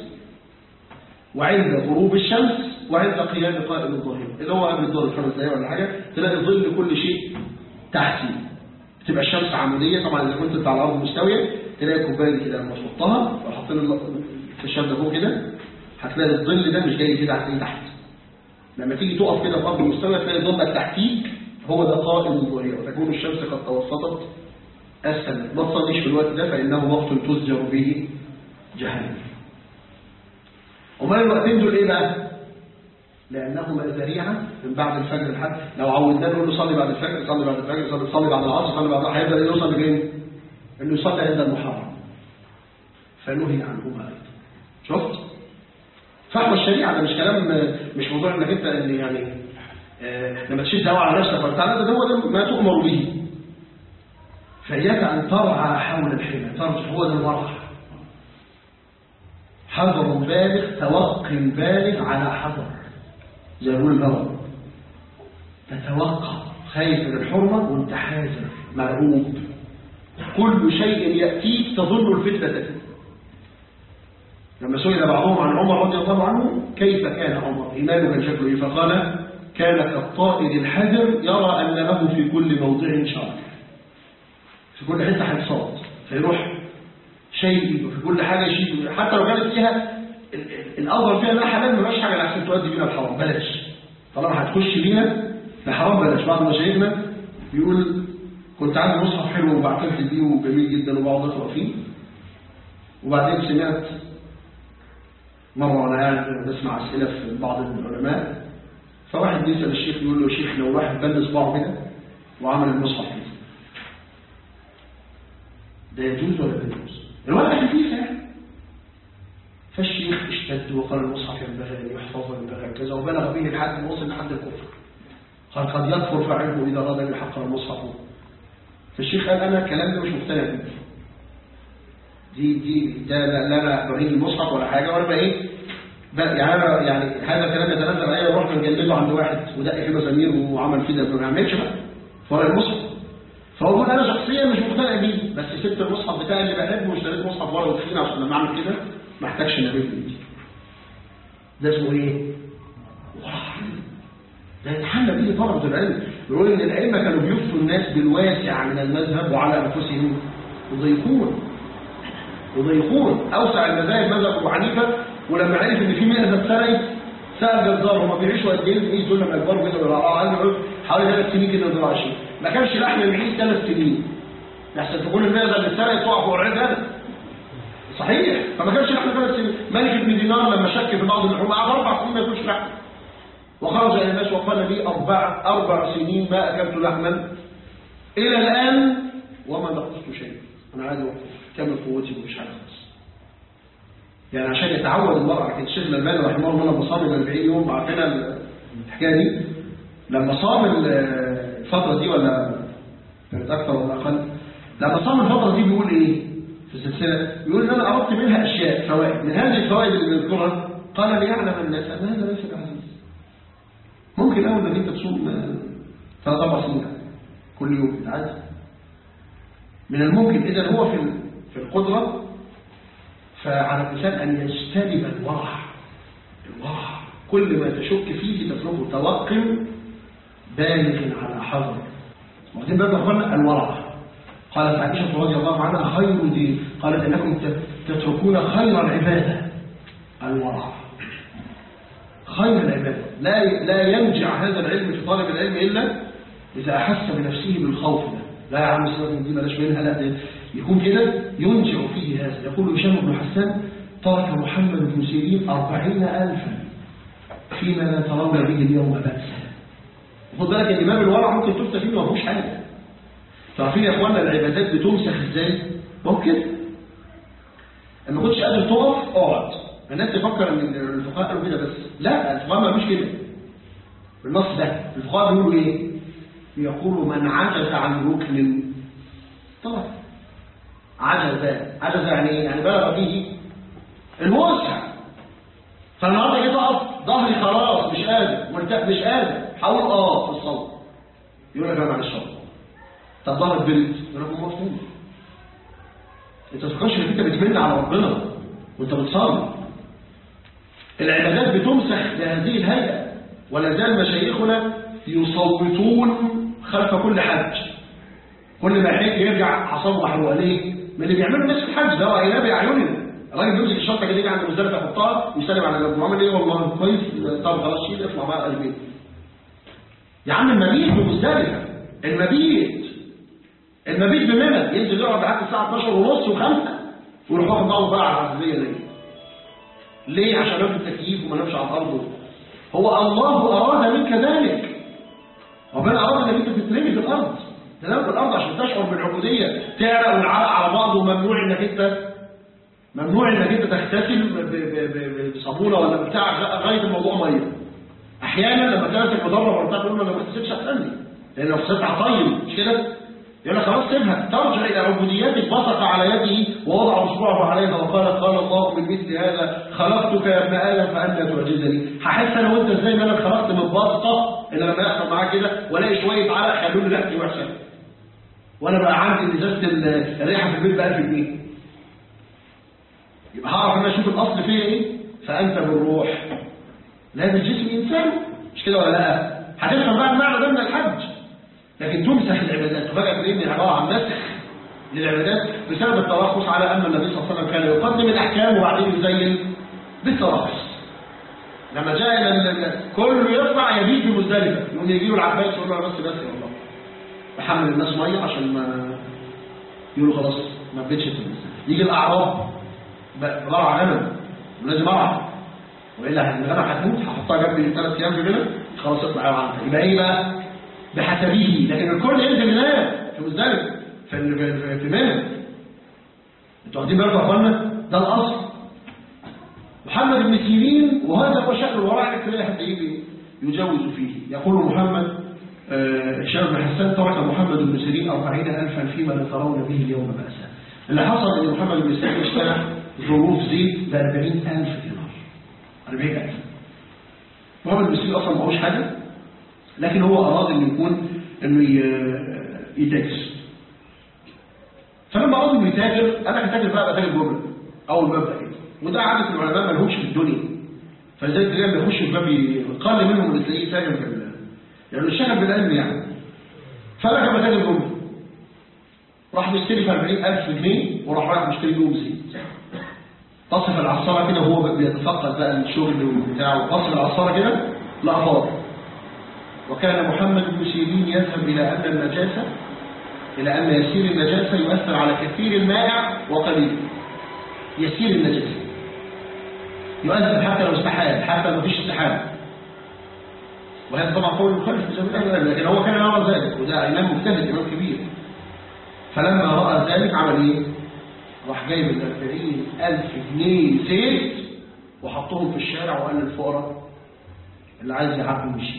وعند غروب الشمس وعند قيام قائم الظهير اللي هو قبل الظهر خمس دقايق ولا حاجة تلاقي ظل كل شيء تحتي بتبقى الشمس عمودية طبعا إذا كنت على الأرض مستوية تلاقي الكوباية كده لما تحطها وحاطين في الشمس ده فوق كده هتلاقي الظل ده مش جاي كده هتلاقيه تحت لما تيجي تقف كده في أرض مستوية تلاقي ظلك تحتيك هو ده قائم الظهيرة وتكون الشمس قد توسطت أسفل ما تصليش في الوقت ده فإنه وقت تزجر به جهنم وما الوقتين دول إيه بقى؟ لأنهما ذريعة من بعد الفجر لحد لو عودنا نقول له صلي بعد الفجر صلي بعد الفجر صلي, صلي بعد العصر صلي بعد العصر هيبدأ يوصل لفين؟ إنه يصلي عند المحرم فنهي عنهما أيضا شفت؟ فهم الشريعة ده مش كلام مش موضوع انك انت اللي يعني آه لما تشد هوا على نفسك وتعالى ده هو ده ما تؤمر به فإياك أن ترعى حول الحمى ترجع هو ده الورع حذر بالغ توقي بالغ على حذر زي ما يقول النظر تتوقع خايف من الحرمة وانت حاذر مرعوب كل شيء يأتيك تظن الفتنة تأتي لما سئل بعضهم عن عمر رضي الله عنه كيف كان عمر إيمانه كان شكله إيه فقال كان كالطائر الحذر يرى أن له في كل موضع شر في كل حته هيتصاد فيروح شيء في كل حاجه يشيل حتى لو كانت فيها الافضل فيها لا حلال مفيش حاجه عشان تؤدي بينا الحرام بلاش طالما هتخش بيها لحرام بلاش بعض مشايخنا بيقول كنت عندي مصحف حلو وبعتمد بيه وجميل جدا وبقعد اقرا فيه وبعدين سمعت مره وانا قاعد بسمع اسئله في بعض العلماء فواحد بيسال الشيخ يقول له يا شيخ لو واحد بل صباعه كده وعمل المصحف كده ده يجوز ولا لا يجوز الورقة خفيفة يعني فالشيخ اشتد وقال المصحف ينبغي أن يحفظ وينبغي كذا وبلغ به الحد وصل لحد الكفر قال قد يكفر فاعله إذا أراد أن يحقر المصحف فالشيخ قال أنا الكلام ده مش مقتنع به دي دي ده لا لا, لا بعيد المصحف ولا حاجة ولا بقى إيه يعني أنا يعني هذا الكلام يتنزل عليا ورحت نجلده عند واحد ودق كده زمير وعمل كده ما عملش بقى فرق المصحف فهو انا شخصيا مش مقتنع بيه بس سبت المصحف بتاعي اللي بحبه واشتريت مصحف ورقه وتخين عشان لما اعمل كده ما احتاجش نبيه في ايدي ده اسمه ايه؟ ورع ده يتحلى به طلبه العلم بيقول ان الائمه كانوا بيفتوا الناس بالواسع من المذهب وعلى انفسهم يضيقون يضيقون اوسع المذاهب مذهب ابو حنيفه ولما عرف ان في مذهب سرد سأل جزار هما بيعيشوا قد ايه المعيز دول لما يكبروا كده ويرعوا عنده حوالي ثلاث سنين كده ولا 20 ما كانش لحم المعيز ثلاث سنين لحسن تقول المعزه اللي اتسرقت تقع فوق العيد هذا صحيح فما كانش لحم ثلاث سنين ملك بن دينار لما شك في بعض اللحوم قعد اربع سنين ما ياكلش لحم وخرج الى الناس وقال لي اربع اربع سنين ما اكلت لحما الى الان وما نقصت شيء انا عايز اوقف كامل قوتي ومش عايز يعني عشان يتعود المرء على كده الشيخ الألباني رحمه الله لما صام ال 40 يوم عارفين الحكايه دي لما صام الفتره دي ولا كانت اكثر ولا اقل لما صام الفتره دي بيقول ايه في السلسله بيقول ان انا اردت منها اشياء فوائد من هذه الفوائد اللي بيذكرها قال ليعلم الناس ان هذا ليس بعزيز ممكن اول ما انت تصوم ثلاث اربع سنين كل يوم عادي من الممكن اذا هو في في القدره فعلى الإنسان أن يجتنب الورع الورع كل ما تشك فيه تتركه توقم بالغ على حذر واخدين بالكم اخوانا الورع قالت عائشة رضي الله عنها خير دين قالت انكم تتركون خير العبادة الورع خير العبادة لا لا ينجع هذا العلم في طالب العلم إلا إذا أحس بنفسه بالخوف ده لا يا عم سيبك دي بلاش منها لا ده يكون كده ينجع فيه هذا يقول هشام بن حسان ترك محمد بن سيرين أربعين ألفا فيما لا ترون به اليوم بأسا خد بالك ان باب الورع ممكن تفتح فيه ما فيهوش حاجه تعرفين يا اخوانا العبادات بتمسخ ازاي ممكن اما كنتش قادر تقف اقعد الناس تفكر ان الفقهاء قالوا كده بس لا الفقهاء ما مش كده النص ده الفقهاء بيقولوا ايه بيقولوا من عجز عن ركن طبعا عجز عجز يعني ايه يعني بلغ فيه الوسع فالنهارده جيت اقف ظهري خلاص مش قادر مرتاح مش قادر حاول اه في الصلاه يقول لك انا معلش طب ظهرك برد يقول لك مفهوم انت ما تفكرش انك انت بتمن على ربنا وانت بتصلي العبادات بتمسح بهذه الهيئه ولا زال مشايخنا يصوتون خلف كل حج كل ما يحج يرجع عصابه محروقه ليه؟ من اللي بيعملوا الناس في الحج ده رايناه باعيننا الراجل بيمسك الشنطه كده يجي عند مزدلفه يحطها ويسلم على جنبه عامل ايه والله كويس طب خلاص شيل اطلع بقى البيت يا عم المبيت بمزدلفه المبيت المبيت بمنى ينزل يقعد لحد الساعه 12 ونص و5 ويروح واخد بعضه بقى على العزيزيه ليه؟ ليه؟ عشان نام في التكييف وما نامش على الارض هو الله اراد منك ذلك ربنا اراد انك انت تترمي في الارض تنام في الارض عشان تشعر بالعبوديه تعرق والعرق على بعضه وممنوع انك انت ممنوع انك انت تغتسل بصابونه ولا بتاع غايه الموضوع ميه احيانا لما تمسك مضره ولا بتاع تقول انا ما اغتسلش احسن لان لو غسلت طيب مش كده يقول لك خلاص سيبها ترجع الى عبوديتك بصق على يده ووضع اصبعه عليها وقال قال الله من مثل هذا خلقتك يا ابن ادم فانت تعجزني هحس انا وانت ازاي ما انا اتخلقت من بسطه اللي لما يحصل معاك كده والاقي شويه عرق خلوني ريحتي وحشه وانا بقى عندي ازازه الريحه في البيت ب 1000 جنيه يبقى هعرف ان اشوف الاصل فيه ايه فانت بالروح لا بالجسم انسان مش كده ولا لا هتفهم بقى المعنى ده من الحج لكن تمسح العبادات وبقى تلاقيني عباره عن مسح للعبادات بسبب الترخص على ان النبي صلى الله عليه وسلم كان يقدم الاحكام وبعدين يزين بالترخص لما جاء الى كله يطلع يبيت بمزدلفه يقوم يجي له العباس يقول له بس بس يا الله بحمل الناس ميه عشان ما يقولوا خلاص ما بيتش يجي الاعراب ضرع غنم ولازم ارعى والا الغنم هتموت هحطها جنبي ثلاث ايام في منى خلاص اطلع عنها يبقى ايه بقى بحسبه لكن الكل ينزل ينام في مزدلفه في في, في منى انتوا واخدين بالكم يا اخوانا ده الاصل محمد بن سيرين وهذا هو شأن الورع تلاقي حد يجي يجوز فيه يقول محمد هشام بن حسان ترك محمد بن سيرين أربعين ألفا فيما لا ترون به اليوم بأسا اللي حصل ان محمد بن سيرين اشترى ظروف زيت ب 40000 دينار 40000 محمد بن سيرين اصلا ما هوش حاجه لكن هو اراد انه يكون انه يتاجر فلما اراد انه يتاجر انا كتاجر بقى بتاجر جمله اول باب كده وده عاده العلماء ما لهمش في الدنيا فلذلك تلاقيه لما يخش الباب قل منهم اللي تلاقيه تاجر في يعني الشغل بالعلم يعني فانا كان بتاجر جمله راح مشتري ب 40000 جنيه وراح رايح مشتري بيهم زيت قصف العصارة كده وهو بيتفقد بقى الشغل بتاعه قصف العصارة كده لا فاضي وكان محمد بن سيرين يذهب إلى أن النجاسة إلى أن يسير النجاسة يؤثر على كثير المائع وقليل يسير النجاسة يؤثر حتى لو استحال حتى لو فيش استحال وهذا طبعا قول مخالف بسبب لكن هو كان يرى ذلك وده إمام مجتهد إمام كبير فلما رأى ذلك عمل إيه؟ راح جايب ال 40000 جنيه زيت وحطهم في الشارع وقال للفقراء اللي عايز يعبي يشيل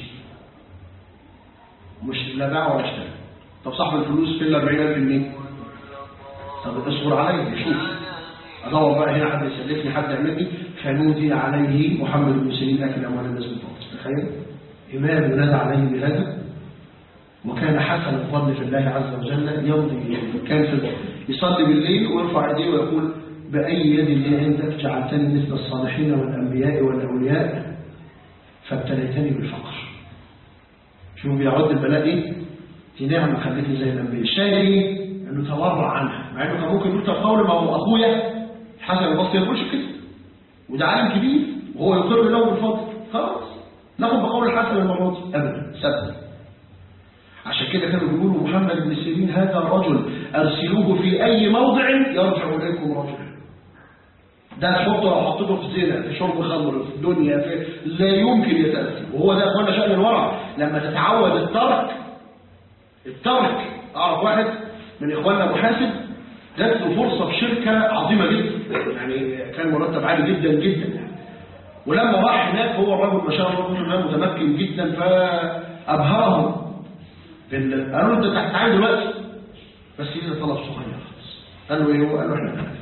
مش لا باع ولا اشترى طب صاحب الفلوس فين ال 40000 جنيه طب اصبر عليا شوف ادور بقى هنا حد يسلفني حد يعمل فنودي عليه محمد بن سيرين اكل اموال الناس بالباطل تخيل امام ينادى عليه بهذا وكان حسن الظن في الله عز وجل يمضي كان في يصلي بالليل ويرفع يديه ويقول بأي يد لي عندك جعلتني مثل الصالحين والأنبياء والأولياء فابتليتني بالفقر شوف بيعد البلاء ايه دي نعمة خلتني زي الأنبياء الشاهد ايه انه تورع عنها مع انه كان ممكن يقول طب قول ما هو اخويا الحسن البصري يقولش كده وده عالم كبير وهو يقر له بالفضل خلاص ناخد بقول الحسن المرة دي ابدا سبب عشان كده كانوا بيقولوا محمد بن سيرين هذا رجل أرسلوه في أي موضع يرجع إليكم رجلا ده تحطه لو حطيته في زنا في شرب خمر في دنيا في لا يمكن يتأثر وهو ده أخوانا شأن الورع لما تتعود الترك الترك أعرف واحد من إخواننا أبو حاسب جات له فرصة في شركة عظيمة جدا يعني كان مرتب عالي جدا جدا يعني ولما راح هناك هو الرجل ما شاء الله متمكن جدا فأبهرهم قالوا له انت تحت عين دلوقتي بس ليه طلب صغير قال له ايه هو قال له احنا نعرف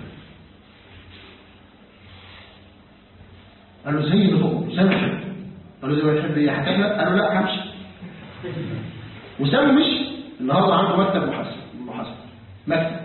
قال له زي ما هو زي ما تحب قال له زي ما تحب ايه هتحلق قال له لا همشي وسابه مشي النهارده عنده مكتب محاسب محاسب مكتب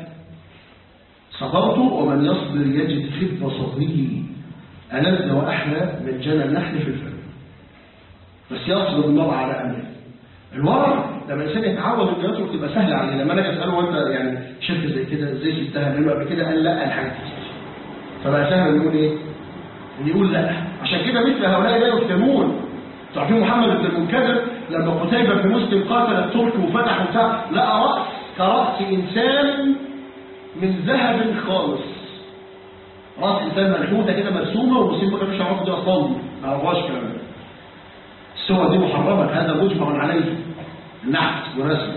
صبرت ومن يصبر يجد خف صبره ألذ وأحلى من جنى النحل في الفم بس يصبر المرء على أمره الورع لما الانسان يتعود انه يترك تبقى سهله عليه لما انا اجي اساله وانت يعني شركه زي كده ازاي سبتها لانه قبل كده قال لا الحاجه فبقى سهل انه يقول ايه؟ ان يقول لا عشان كده مثل هؤلاء لا يفتنون تعرفين محمد بن المنكدر لما قتيبة بن مسلم قاتل الترك وفتح وبتاع لقى رأس كرأس إنسان من ذهب خالص رأس إنسان منحوتة كده مرسومة والمسلمين ما كانوش يعرفوا دي أصلا ما عرفوهاش الكلام ده الصور دي محرمة هذا مجمع عليه نحت ورسم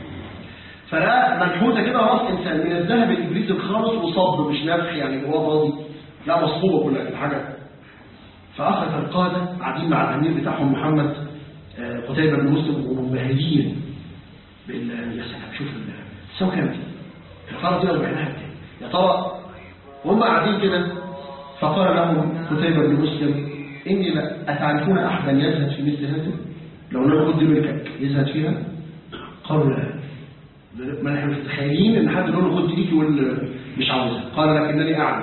فلا منحوتة كده رأس إنسان من الذهب الإبريز الخالص وصب مش نفخ يعني هو فاضي لا مصبوبة كلها كده حاجة فأخذ القادة قاعدين مع الأمير بتاعهم محمد آه، قتيبة بن مسلم ومنبهرين بال يا سلام شوف السوا كام دي القارة دي لو بعناها بكام يا ترى وهم قاعدين كده فقال لهم قتيبة بن مسلم إني لا أتعرفون أحدا يزهد في مثل هذا لو ناخد دي ملكك يزهد فيها قالوا لا ما نحن متخيلين ان حد يقول له خد دي يقول مش عاوزها قال لكنني اعرف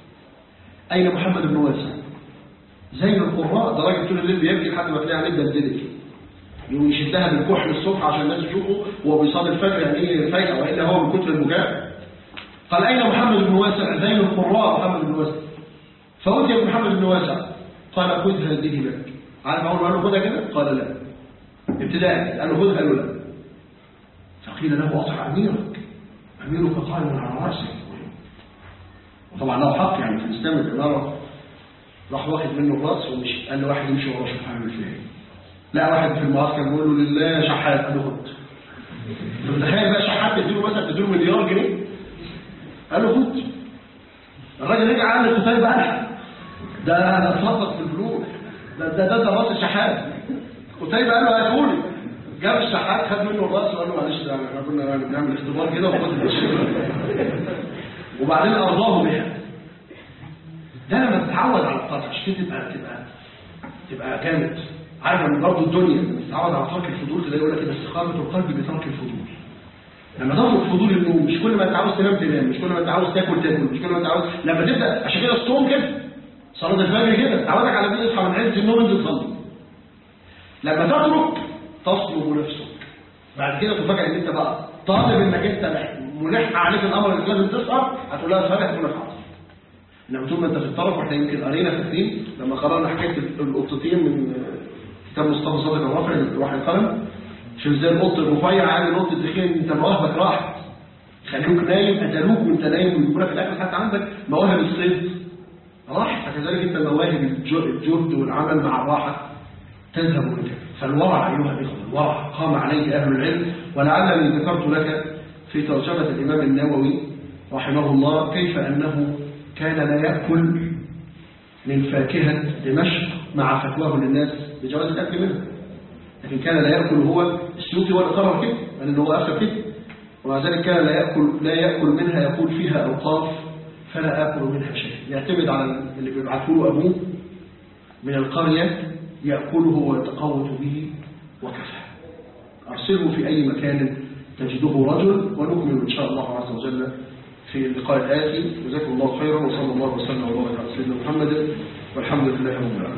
اين محمد بن واسع زي القراء ده راجل طول الليل بيبكي لحد ما تلاقي عليه اتبدلت يقوم يشدها بالكحل الصبح عشان الناس تشوفه وهو بيصلي الفجر يعني ايه فايقه والا هو من كتر المجاهد قال اين محمد بن واسع زي القراء محمد بن واسع فأتي محمد بن واسع قال خذ هذه لك عارف اول ما قال له خدها كده قال لا ابتداء قال له خذها قال له لا فقيل له اطع اميرك اميرك قائم على راسك وطبعا له حق يعني في الاسلام الاماره راح واخد منه الراس ومشي قال له واحد يمشي وراه شوف هعمل فيه ايه لا واحد في المعسكر بيقول له لله شحات قال له خد تخيل بقى شحات تديله مثلا تديله مليار جنيه قال له خد الراجل رجع قال له طيب بقى ده انا اتصدق في البلوغ ده ده ده, ده راس الشحات قتيبة قال له هاتهولي جاب الشحات خد منه الراس وقال له معلش ده احنا كنا بنعمل اختبار كده وخد الشيء وبعدين ارضاه بها ده لما تتعود على القطع عشان تبقى تبقى تبقى جامد عارف ان برضه الدنيا لما تتعود على ترك الفضول تلاقي يقول لك كده استقامه القلب بترك الفضول لما تترك فضول النوم مش كل ما انت عاوز تنام تنام مش كل ما انت عاوز تاكل تاكل مش كل ما انت عاوز لما تبدا عشان كده الصوم كده صلاه الفجر كده تعودك على ان تصحى من عز النوم انت تصلي لما تترك تصلب نفسك بعد كده تفاجئ ان انت بقى طالب انك انت ملح عليك الامر اللي لازم تسهر هتقول لها صالح تقول لك حاضر انما طول ما انت في الطرف واحنا يمكن قرينا فاكرين لما قرانا حكايه القطتين من كتاب مصطفى صادق الرافع روح القلم شوف ازاي القط الرفيع عامل قط تخين انت مواهبك راحت خلوك نايم قتلوك وانت نايم ويجيبوا لك الاكل حتى عندك مواهب الصيد راحت فكذلك انت مواهب الجهد والعمل مع الراحه تذهب منك فالورع ايها الاخوه الورع قام عليه اهل العلم ولعلني ذكرت لك في ترجمه الامام النووي رحمه الله كيف انه كان لا ياكل من فاكهه دمشق مع فتواه للناس بجواز الاكل منها لكن كان لا ياكل هو السيوطي ولا قرر كده لان هو اخر كده ومع ذلك كان لا ياكل لا ياكل منها يقول فيها اوقاف فلا اكل منها شيء يعتمد على اللي بيبعثه له ابوه من القريه ياكله ويتقوت به وكفى ارسله في اي مكان تجده رجل ونكمل ان شاء الله عز وجل في اللقاء الاتي جزاكم الله خيرا وصلى الله وسلم وبارك على سيدنا محمد والحمد لله رب العالمين